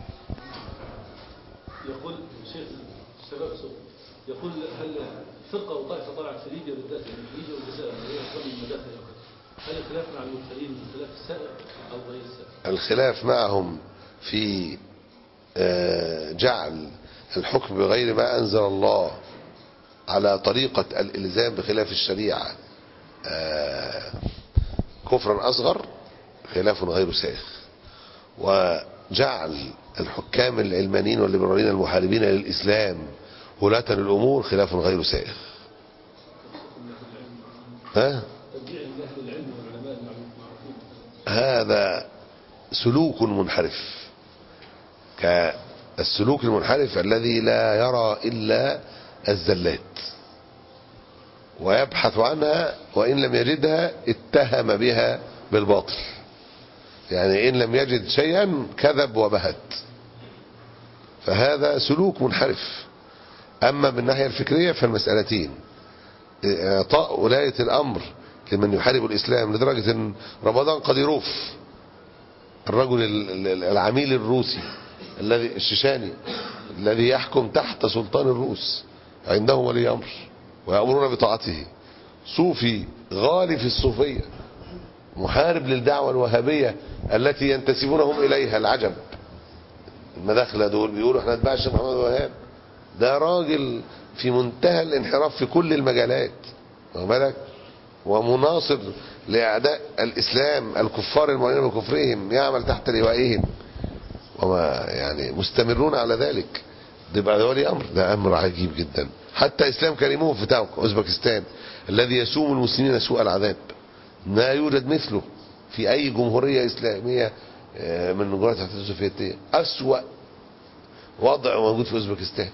يقول شيخ الشباب سوق يقول هل فرقة وطائفة طلعت في ليبيا بالذات يعني في ليبيا والجزائر اللي هي نظام المداخل أو كذا. هل الخلاف مع المدخلين من خلاف السائر أو غير السائر؟ الخلاف معهم في آه، جعل الحكم بغير ما أنزل الله على طريقة الإلزام بخلاف الشريعة آه، كفرا أصغر خلاف غير سائغ وجعل الحكام العلمانيين والليبراليين المحاربين للإسلام ولاة الأمور خلاف غير سائغ ها ترجيع لأهل العلم والعلماء المعروفين هذا سلوك منحرف كالسلوك المنحرف الذي لا يرى إلا الزلات ويبحث عنها وإن لم يجدها اتهم بها بالباطل يعني إن لم يجد شيئا كذب وبهت فهذا سلوك منحرف أما من الناحية الفكرية فالمسألتين إعطاء ولاية الأمر لمن يحارب الإسلام لدرجة أن رمضان قديروف الرجل ال- ال- العميل الروسي الذي الشيشاني الذي يحكم تحت سلطان الروس عنده ولي أمر ويأمرون بطاعته صوفي غالي في الصوفية محارب للدعوة الوهابية التي ينتسبونهم إليها العجب المداخلة دول بيقولوا احنا نتبع الشيخ محمد وهاب ده راجل في منتهى الانحراف في كل المجالات واخد بالك ومناصر لأعداء الإسلام الكفار المعلنين بكفرهم يعمل تحت لوائهم وما يعني مستمرون على ذلك ده يبقى ده ولي أمر ده أمر عجيب جدا حتى إسلام كريموف بتاع أوزبكستان الذي يسوم المسلمين سوء العذاب لا يوجد مثله في أي جمهورية إسلامية آه، من الجمهوريات الاتحادية السوفيتية أسوأ وضع موجود في أوزبكستان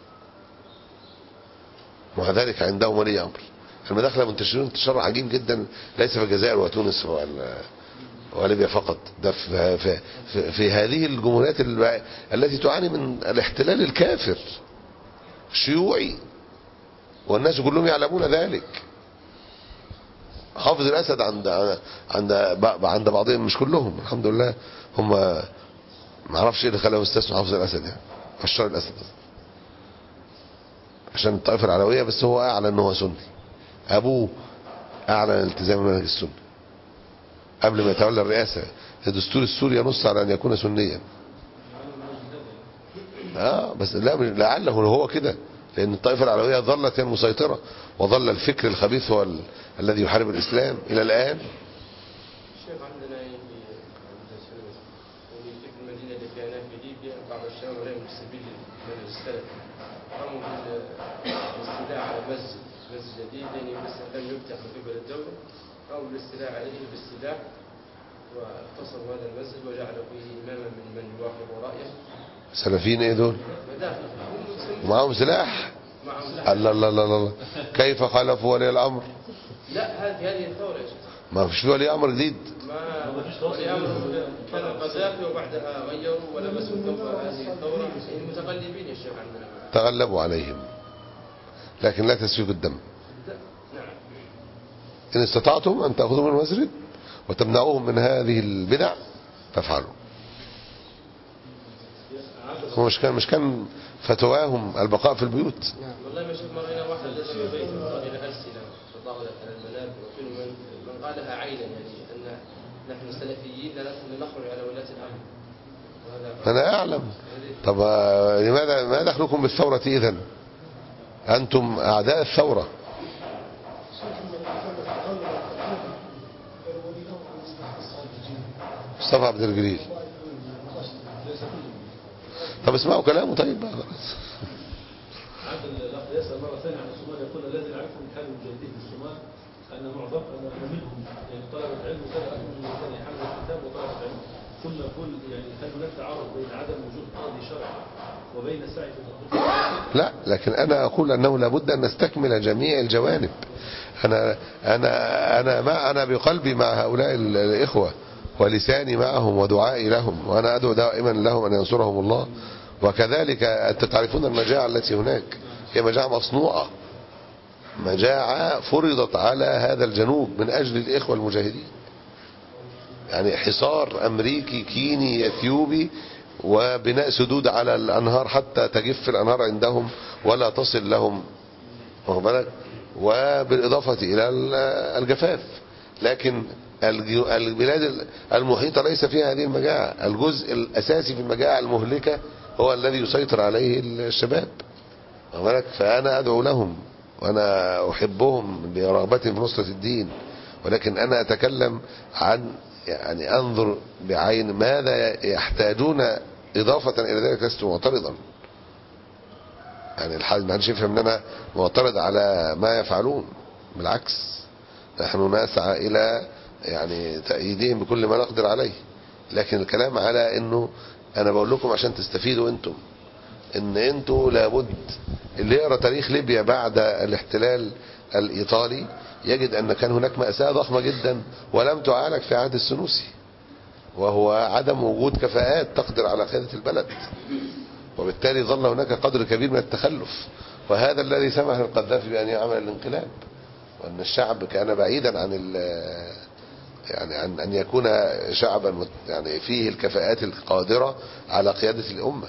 مع ذلك عندهم ولي أمر المداخلة منتشرون انتشار عجيب جدا ليس في الجزائر وتونس وال- وليبيا فقط ده في, في, في, في هذه الجمهوريات الب- التي تعاني من الاحتلال الكافر شيوعي والناس كلهم يعلمون ذلك حافظ الأسد عند عند عند بعضهم مش كلهم الحمد لله هم ما اعرفش ايه اللي خلاه يستثنى حافظ الاسد يعني بشار الاسد عشان الطائفه العلويه بس هو اعلن ان هو سني ابوه اعلن الالتزام بالمنهج السني قبل ما يتولى الرئاسه الدستور السوري ينص على ان يكون سنيا اه بس لا مش- لعله هو كده لان الطائفه العلويه ظلت هي المسيطره وظل الفكر الخبيث هو ال... الذي يحارب الاسلام الى الان الشيخ عندنا يعني في المدينة اللي كان في ليبيا بعض الشباب لا يستبيل من السلف قاموا بال- بالاستيلاء على مسجد مسجد جديد يعني بس لم يفتح من قبل الدولة قاموا بالاستيلاء عليه بالسلاح واغتصبوا هذا المسجد وجعلوا فيه إماما من من يوافق رأيه سلفيين ايه دول مداخل هم مسلمين ومعاهم سلاح معهم سلاح الله الله الله الله كيف خالفوا ولي الامر لا هذه هذه الثورة يا شيخ ما فيش في ولي امر جديد ما ولي أمر كان القذافي وبعدها غيروا ولبسوا ثوب هذه الثورة المتقلبين يا شيخ عندنا تغلبوا عليهم لكن لا تسفيك الدم نعم ان استطعتم ان تاخذوا من المسجد وتمنعوهم من هذه البدع فافعلوا هو مش كان مش كان فتواهم البقاء في البيوت والله ما شفت مرينا واحد جلس في بيته وقال ألسنة تطاولت على المنابر وكل من من قالها عينا يعني أن نحن سلفيين لا نحن نخرج على ولاة الأمر وهذا انا اعلم طب آه، لماذا ما دخلكم بالثوره اذا انتم اعداء الثوره مصطفى عبد الجليل طب اسمعوا كلامه طيب بقى خلاص عبد الاخ يسال مره ثانيه عن الصومال يقول الذي نعرفه من حال المجاهدين في الصومال ان معظم ان منهم يعني طلبه علم وكذا من كان حمل الكتاب وطلبه علم ثم يقول يعني هل هناك تعارض بين عدم وجود قاضي شرعي وبين السعي في تطبيق لا لكن انا اقول انه لابد ان نستكمل جميع الجوانب انا انا انا ما انا بقلبي مع هؤلاء ال- الاخوه ولساني معهم ودعائي لهم وانا ادعو دائما لهم ان ينصرهم الله وكذلك انت تعرفون المجاعه التي هناك هي مجاعه مصنوعه مجاعه فرضت على هذا الجنوب من اجل الاخوه المجاهدين يعني حصار امريكي كيني اثيوبي وبناء سدود على الانهار حتى تجف الانهار عندهم ولا تصل لهم واخد بالك وبالاضافه الى ال- الجفاف لكن الج- البلاد المحيطه ليس فيها هذه المجاعه الجزء الاساسي في المجاعه المهلكه هو الذي يسيطر عليه الشباب واخد بالك فانا ادعو لهم وانا احبهم برغبتهم في نصره الدين ولكن انا اتكلم عن يعني انظر بعين ماذا يحتاجون اضافه الى ذلك لست معترضا يعني الحاج ما حدش يفهم ان انا معترض على ما يفعلون بالعكس نحن نسعى الى يعني تأييدهم بكل ما نقدر عليه لكن الكلام على انه انا بقول لكم عشان تستفيدوا انتم ان انتوا لابد اللي يقرا تاريخ ليبيا بعد الاحتلال الايطالي يجد ان كان هناك مأساة ضخمة جدا ولم تعالج في عهد السنوسي وهو عدم وجود كفاءات تقدر على قيادة البلد وبالتالي ظل هناك قدر كبير من التخلف وهذا الذي سمح للقذافي بأن يعمل الانقلاب وأن الشعب كان بعيدا عن ال- يعني عن أن يكون شعبا مت- يعني فيه الكفاءات القادرة على قيادة الأمة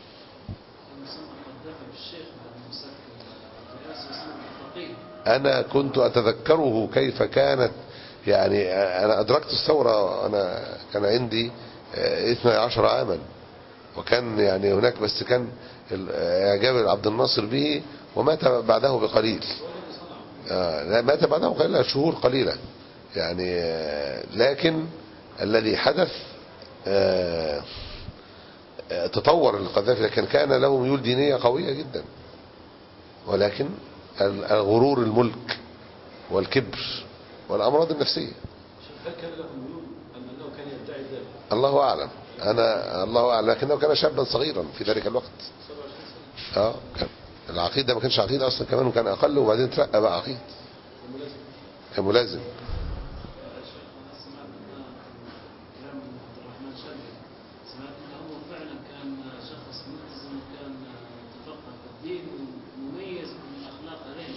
أنا كنت أتذكره كيف كانت يعني أنا أدركت الثورة أنا كان عندي آه، 12 عاما وكان يعني هناك بس كان ال- إعجاب عبد الناصر به ومات بعده بقليل آه، لا، مات بعده بقليل شهور قليلة يعني آه، لكن الذي حدث آه، آه، تطور القذافي لكن كان له ميول دينية قوية جدا ولكن ال- الغرور الملك والكبر والأمراض النفسية هل كان له ميول ام انه كان يدعي ذلك؟ الله أعلم أنا الله أعلم لكنه كان شابا صغيرا في ذلك الوقت 27 سنه اه كان العقيد ده ما كانش عقيد أصلا كمان وكان أقل وبعدين ترقى بقى عقيد الملازم كان ملازم كلام عبد الرحمن شلبي سمعت انه هو فعلا كان شخص ملتزم وكان متفقه في الدين ومميز بالاخلاق غير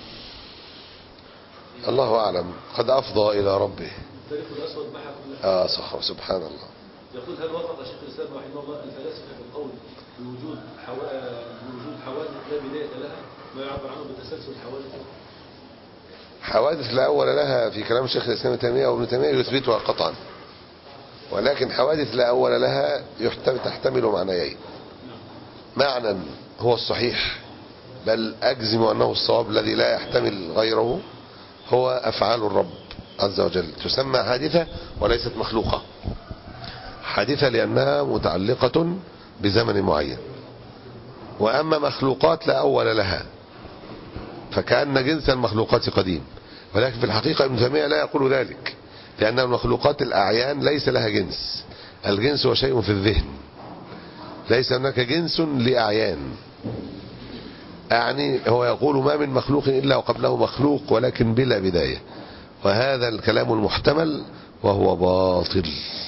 الله أعلم قد أفضى إلى ربه التاريخ الاسود محى كل آه صح سبحان الله يقول هل وافق شيخ الاسلام رحمه الله الفلاسفه في القول بوجود حوا... بوجود حوادث لا بدايه لها ما يعبر عنه بتسلسل الحوادث حوادث لا أول لها في كلام الشيخ الإسلام ابن تيمية وابن تيمية يثبتها قطعا ولكن حوادث لا أول لها يحتمل تحتمل معنيين معنى هو الصحيح بل أجزم أنه الصواب الذي لا يحتمل غيره هو أفعال الرب عز وجل تسمى حادثة وليست مخلوقة حادثة لأنها متعلقة بزمن معين وأما مخلوقات لا أول لها فكأن جنس المخلوقات قديم ولكن في الحقيقة ابن تيمية لا يقول ذلك لأن المخلوقات الأعيان ليس لها جنس الجنس هو شيء في الذهن ليس هناك جنس لأعيان يعني هو يقول ما من مخلوق إلا وقبله مخلوق ولكن بلا بداية وهذا الكلام المحتمل وهو باطل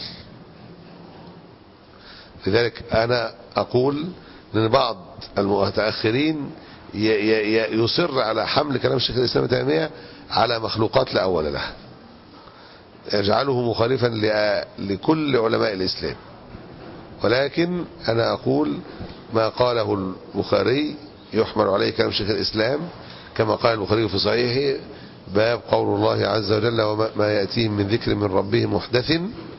لذلك أنا أقول أن بعض المتأخرين ي- ي- ي- يصر على حمل كلام الشيخ الإسلام ابن تيمية على مخلوقات لا أول لها يجعله مخالفا لأ- لكل علماء الإسلام ولكن أنا أقول ما قاله البخاري يحمل عليه كلام شيخ الإسلام كما قال البخاري في صحيحه باب قول الله عز وجل وما ما يأتيهم من ذكر من ربهم محدث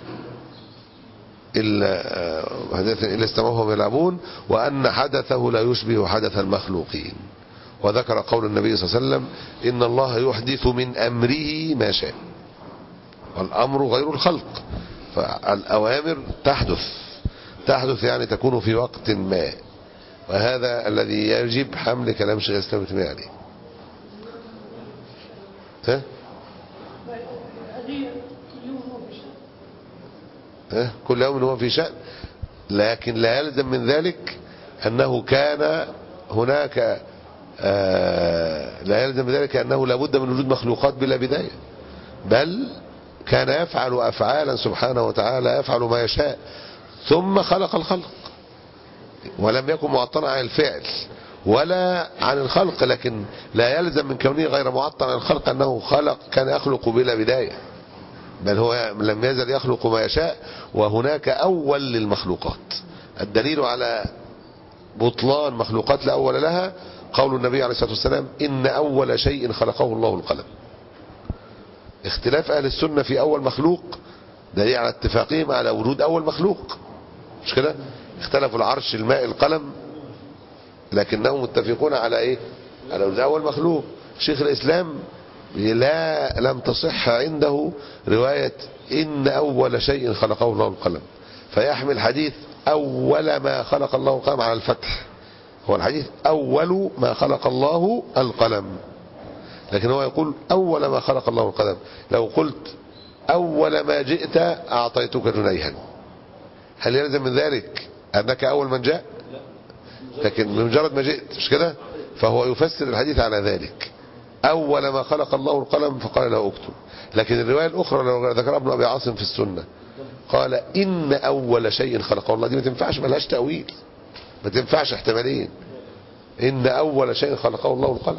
إلا آه، محدث إلا استمعوه وهم يلعبون وأن حدثه لا يشبه حدث المخلوقين وذكر قول النبي صلى الله عليه وسلم إن الله يحدث من أمره ما شاء والأمر غير الخلق فالأوامر تحدث تحدث يعني تكون في وقت ما وهذا الذي يجب حمل كلام شيخ الإسلام ابن تيمية عليه ها؟ هذه كل يوم هو في شأن ها؟ كل يوم هو في شأن لكن لا يلزم من ذلك أنه كان هناك آه، لا يلزم من ذلك أنه لابد من وجود مخلوقات بلا بداية بل كان يفعل أفعالا سبحانه وتعالى يفعل ما يشاء ثم خلق الخلق ولم يكن معطلا عن الفعل ولا عن الخلق لكن لا يلزم من كونه غير معطل عن الخلق أنه خلق كان يخلق بلا بداية بل هو لم يزل يخلق ما يشاء وهناك أول للمخلوقات الدليل على بطلان مخلوقات لا أول لها قول النبي عليه الصلاة والسلام إن أول شيء خلقه الله القلم اختلاف أهل السنة في أول مخلوق دليل على اتفاقهم على وجود أول مخلوق مش كده اختلفوا العرش الماء القلم لكنهم متفقون على ايه على وجود أول مخلوق شيخ الإسلام لا لم تصح عنده رواية إن أول شيء خلقه الله القلم فيحمل حديث أول ما خلق الله القلم على الفتح هو الحديث أول ما خلق الله القلم لكن هو يقول أول ما خلق الله القلم لو قلت أول ما جئت أعطيتك جنيها هل يلزم من ذلك أنك أول من جاء لكن بمجرد ما جئت مش كده فهو يفسر الحديث على ذلك أول ما خلق الله القلم فقال له اكتب لكن الرواية الأخرى لو ذكر ابن أبي عاصم في السنة قال إن أول شيء خلقه الله دي ما تنفعش ملهاش تأويل ما تنفعش احتمالين إن أول شيء خلقه الله القلم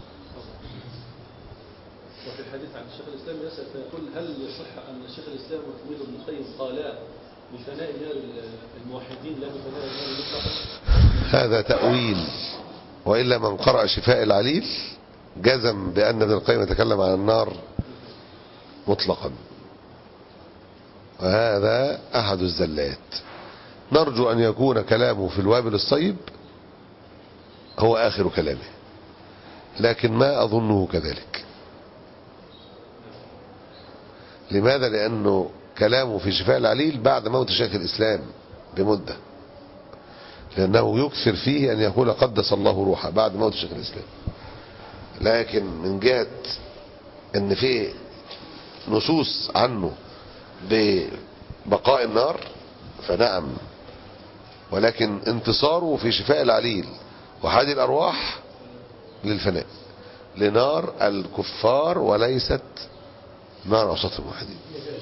وفي الحديث عن الشيخ الإسلام يسأل فيقول هل يصح أن الشيخ الإسلام وتلميذ ابن القيم قالا بفناء نار الموحدين لا بفناء النار المطلقة هذا تأويل وإلا من قرأ شفاء العليل جزم بأن ابن القيم يتكلم عن النار مطلقا وهذا أحد الزلات نرجو أن يكون كلامه في الوابل الصيب هو آخر كلامه لكن ما أظنه كذلك لماذا لأنه كلامه في شفاء العليل بعد موت شيخ الإسلام بمدة لأنه يكثر فيه أن يقول قدس الله روحه بعد موت شيخ الإسلام لكن من جهة أن في نصوص عنه ببقاء النار فنعم ولكن انتصاره في شفاء العليل وحادي الأرواح للفناء لنار الكفار وليست نار أوسط الموحدين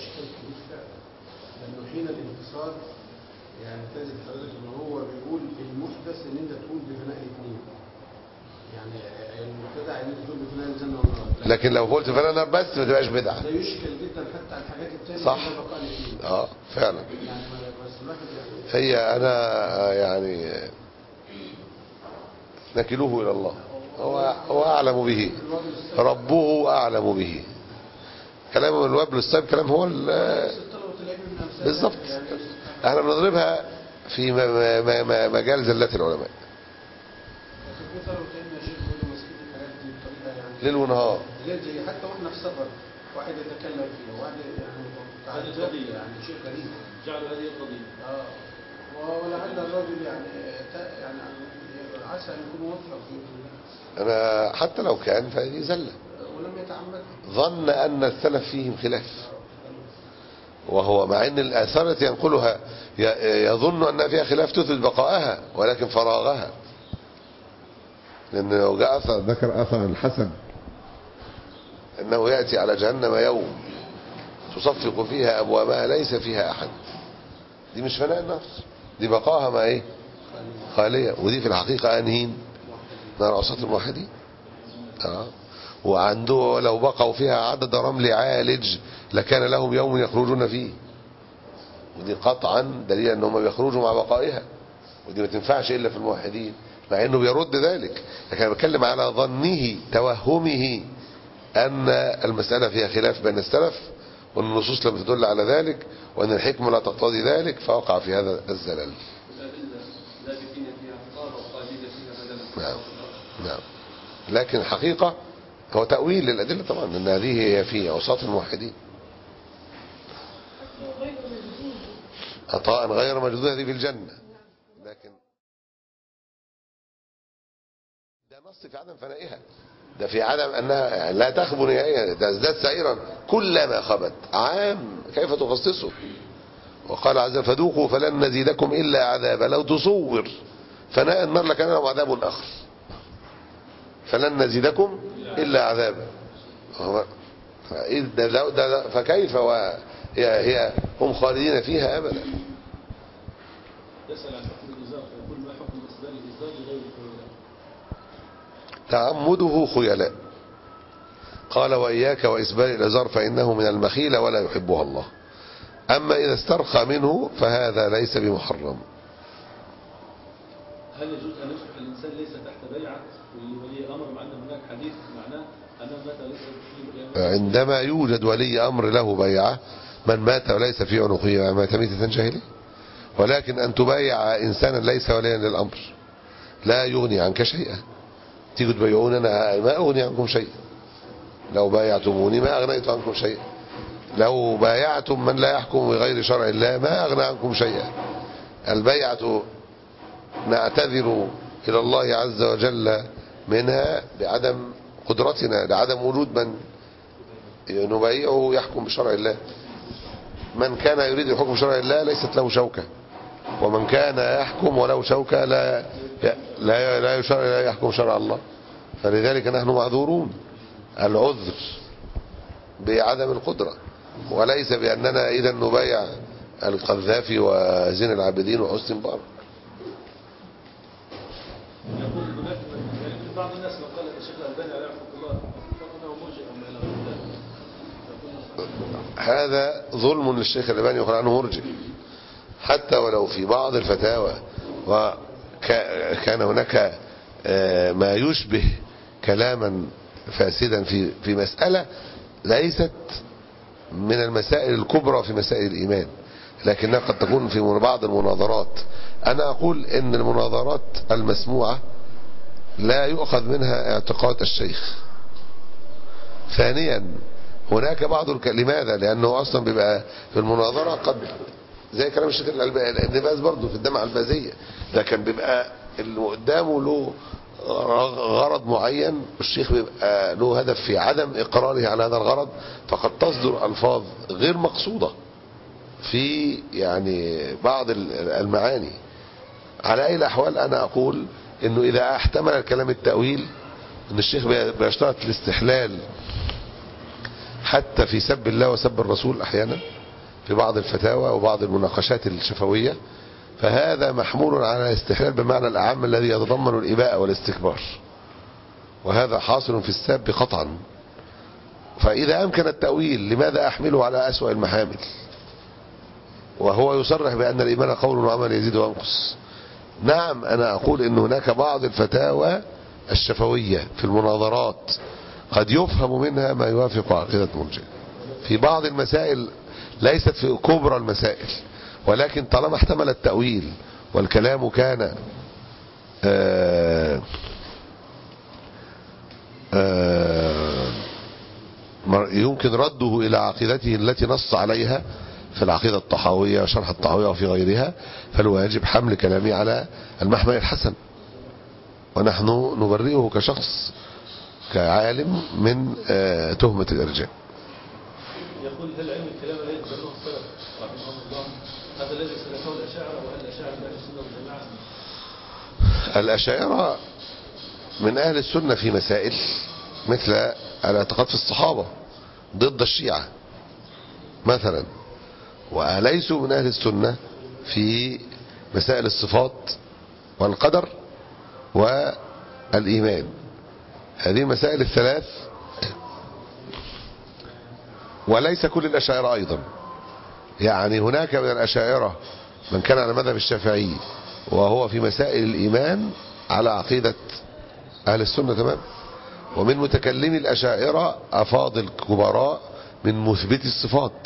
لانه حين الانتصار يعني تجد حضرتك ان هو بيقول المحدث ان انت تقول بفناء الاثنين يعني المبتدع ان انت تقول بفلان الجنه والنار لكن لو قلت فلان نار بس ما تبقاش بدعة ده يشكل جدا حتى على الحاجات التانية صح. اللي بقى لي فيه اه فعلا يعني ما- بس الواحد يعني هي انا يعني نكلوه الى الله هو هو اعلم به ربه اعلم به كلام الوابل الساب كلام هو ال- طلبة العلم من امثال بالظبط يعني احنا بنضربها في م- م- م- مجال زلات العلماء لكن في طلبة علم يا شيخ بيقولوا ماسكين الحاجات دي بطريقه يعني ليل ونهار ليه زي حتى واحنا في سفر واحد يتكلم فيه وواحد يعني هذه تعجب قضية. يعني شيء غريب جعلوا هذه القضية اه ولعل الرجل يعني تا- يعني عسى ان يكون موفق في الله انا حتى لو كان فهذه زله ولم يتعمد ظن أن السلف فيهم خلاف وهو مع أن الآثار التي ينقلها ي- يظن أن فيها خلاف تثبت بقائها ولكن فراغها لأن لو جاء أثر ذكر أثر الحسن أنه يأتي على جهنم يوم تصفق فيها أبوابها ليس فيها أحد دي مش فناء النار دي بقاها ما إيه خالية ودي في الحقيقة أنهين نار عصاة الموحدين آه. وعنده لو بقوا فيها عدد رمل عالج لكان لهم يوم يخرجون فيه ودي قطعا دليل انهم بيخرجوا مع بقائها ودي ما تنفعش الا في الموحدين مع انه بيرد ذلك لكن انا بتكلم على ظنه توهمه ان المساله فيها خلاف بين السلف وان النصوص لم تدل على ذلك وان الحكمه لا تقتضي ذلك فوقع في هذا الزلل الأدلة لابثين فيها أحقار وخالدين فيها أبدا نعم نعم لكن الحقيقة هو تأويل للأدلة طبعا أن هذه هي في أوساط الموحدين غير موجودين عطاء غير مجدود هذه في الجنة لكن ده نص في عدم فنائها ده في عدم أنها يعني لا تخبو نهائيا ده ازداد سائرا كلما خبت عام كيف تخصصه وقال عز وجل فذوقوا فلن نزيدكم إلا عذابا لو تصور فناء النار لكان لهم عذاب آخر فلن نزيدكم إلا عذابا هو- فإذ ده ده ده فكيف وهي هي هم خالدين فيها أبدا يسأل عن حكم الإزار فيقول ما حكم إسبال الإزار لغير الخيلاء تعمده خيلاء قال وإياك وإسبال الإزار فإنه من المخيلة ولا يحبها الله أما إذا استرخى منه فهذا ليس بمحرم هل يجوز أن يصبح الإنسان ليس تحت بيعة ولي أمر مع أن هناك حديث معناه أنه متى ليس في عندما يوجد ولي أمر له بيعة من مات وليس في عنقه مات ميتة جاهلية ولكن أن تبايع إنسانا ليس وليا للأمر لا يغني عنك شيئا تيجوا تبايعون أنا ما أغني عنكم شيئا لو بايعتموني ما أغنيت عنكم شيئا لو بايعتم من لا يحكم بغير شرع الله ما أغنى عنكم شيئا البيعة نعتذر إلى الله عز وجل منها بعدم قدرتنا لعدم وجود من نبايعه يحكم بشرع الله من كان يريد الحكم بشرع الله ليست له شوكة ومن كان يحكم ولو شوكة لا لا لا, يشرع لا يحكم شرع الله فلذلك نحن معذورون العذر بعدم القدرة وليس بأننا إذا نبايع القذافي وزين العابدين وحسن مبارك يقول هناك يعني في بعض الناس لو قال الشيخ الألباني عليه رحمة الله فإنه مرجع أو ما إلى غير ذلك هذا ظلم للشيخ الألباني يقول عنه مرجع حتى ولو في بعض الفتاوى وكان هناك آه، ما يشبه كلاما فاسدا في في مسألة ليست من المسائل الكبرى في مسائل الإيمان لكنها قد تكون في بعض المناظرات أنا أقول إن المناظرات المسموعة لا يؤخذ منها اعتقاد الشيخ ثانيا هناك بعض الك... لماذا لأنه أصلا بيبقى في المناظرة قد زي كلام الشيخ الألباني ابن باز برضه في الدمعة البازية ده كان بيبقى اللي قدامه له غرض معين الشيخ بيبقى له هدف في عدم إقراره على هذا الغرض فقد تصدر ألفاظ غير مقصودة في يعني بعض المعاني على أي الأحوال أنا أقول أنه إذا احتمل الكلام التأويل أن الشيخ بيشترط الاستحلال حتى في سب الله وسب الرسول أحيانا في بعض الفتاوى وبعض المناقشات الشفوية فهذا محمول على الاستحلال بمعنى الأعم الذي يتضمن الإباءة والاستكبار وهذا حاصل في الساب قطعا فإذا أمكن التأويل لماذا أحمله على أسوأ المحامل وهو يصرح بأن الإيمان قول وعمل يزيد وينقص نعم أنا أقول أن هناك بعض الفتاوى الشفوية في المناظرات قد يفهم منها ما يوافق عقيدة مرجئة في بعض المسائل ليست في كبرى المسائل ولكن طالما احتمل التأويل والكلام كان آه آه يمكن رده إلى عقيدته التي نص عليها في العقيدة الطحاوية وشرح الطحاوية وفي غيرها فالواجب حمل كلامي على المحمل الحسن ونحن نبرئه كشخص كعالم من آه تهمة الإرجاء يقول هل علم الكلام الذي ذكره السلف رحمهم الله هذا الذي سلكه الأشاعرة وهل الأشاعرة من أهل السنة والجماعة؟ الأشاعرة من أهل السنة في مسائل مثل الاعتقاد في الصحابة ضد الشيعة مثلا وليسوا من أهل السنة في مسائل الصفات والقدر والإيمان هذه المسائل الثلاث وليس كل الأشاعرة أيضا يعني هناك من الأشاعرة من كان على مذهب الشافعي وهو في مسائل الإيمان على عقيدة أهل السنة تمام ومن متكلمي الأشاعرة أفاضل كبراء من مثبت الصفات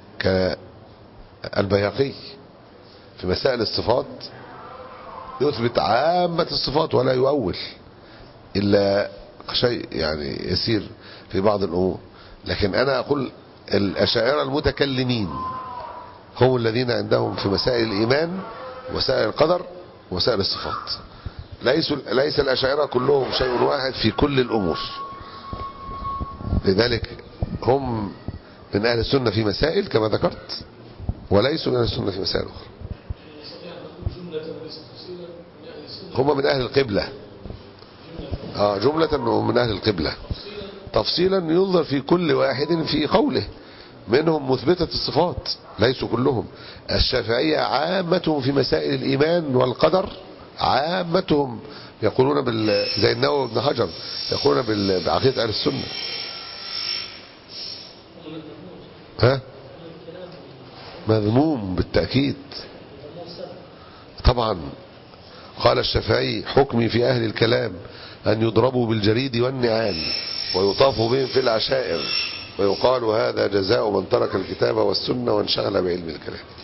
كالبياقي في مسائل الصفات يثبت عامة الصفات ولا يؤول إلا شيء يعني يسير في بعض الأمور لكن أنا أقول الأشاعرة المتكلمين هم الذين عندهم في مسائل الإيمان ومسائل القدر ومسائل الصفات ليس ليس الأشاعرة كلهم شيء واحد في كل الأمور لذلك هم من أهل السنة في مسائل كما ذكرت وليسوا من أهل السنة في مسائل أخرى هم من أهل القبلة آه جملة أنهم من أهل القبلة تفصيلا ينظر في كل واحد في قوله منهم مثبتة الصفات ليسوا كلهم الشافعية عامتهم في مسائل الإيمان والقدر عامتهم يقولون بال... زي النووي بن حجر يقولون بال... بعقيدة أهل السنة ها مذموم بالتأكيد طبعا قال الشافعي حكمي في أهل الكلام أن يضربوا بالجريد والنعال ويطاف بهم في العشائر ويقال هذا جزاء من ترك الكتاب والسنة وانشغل بعلم الكلام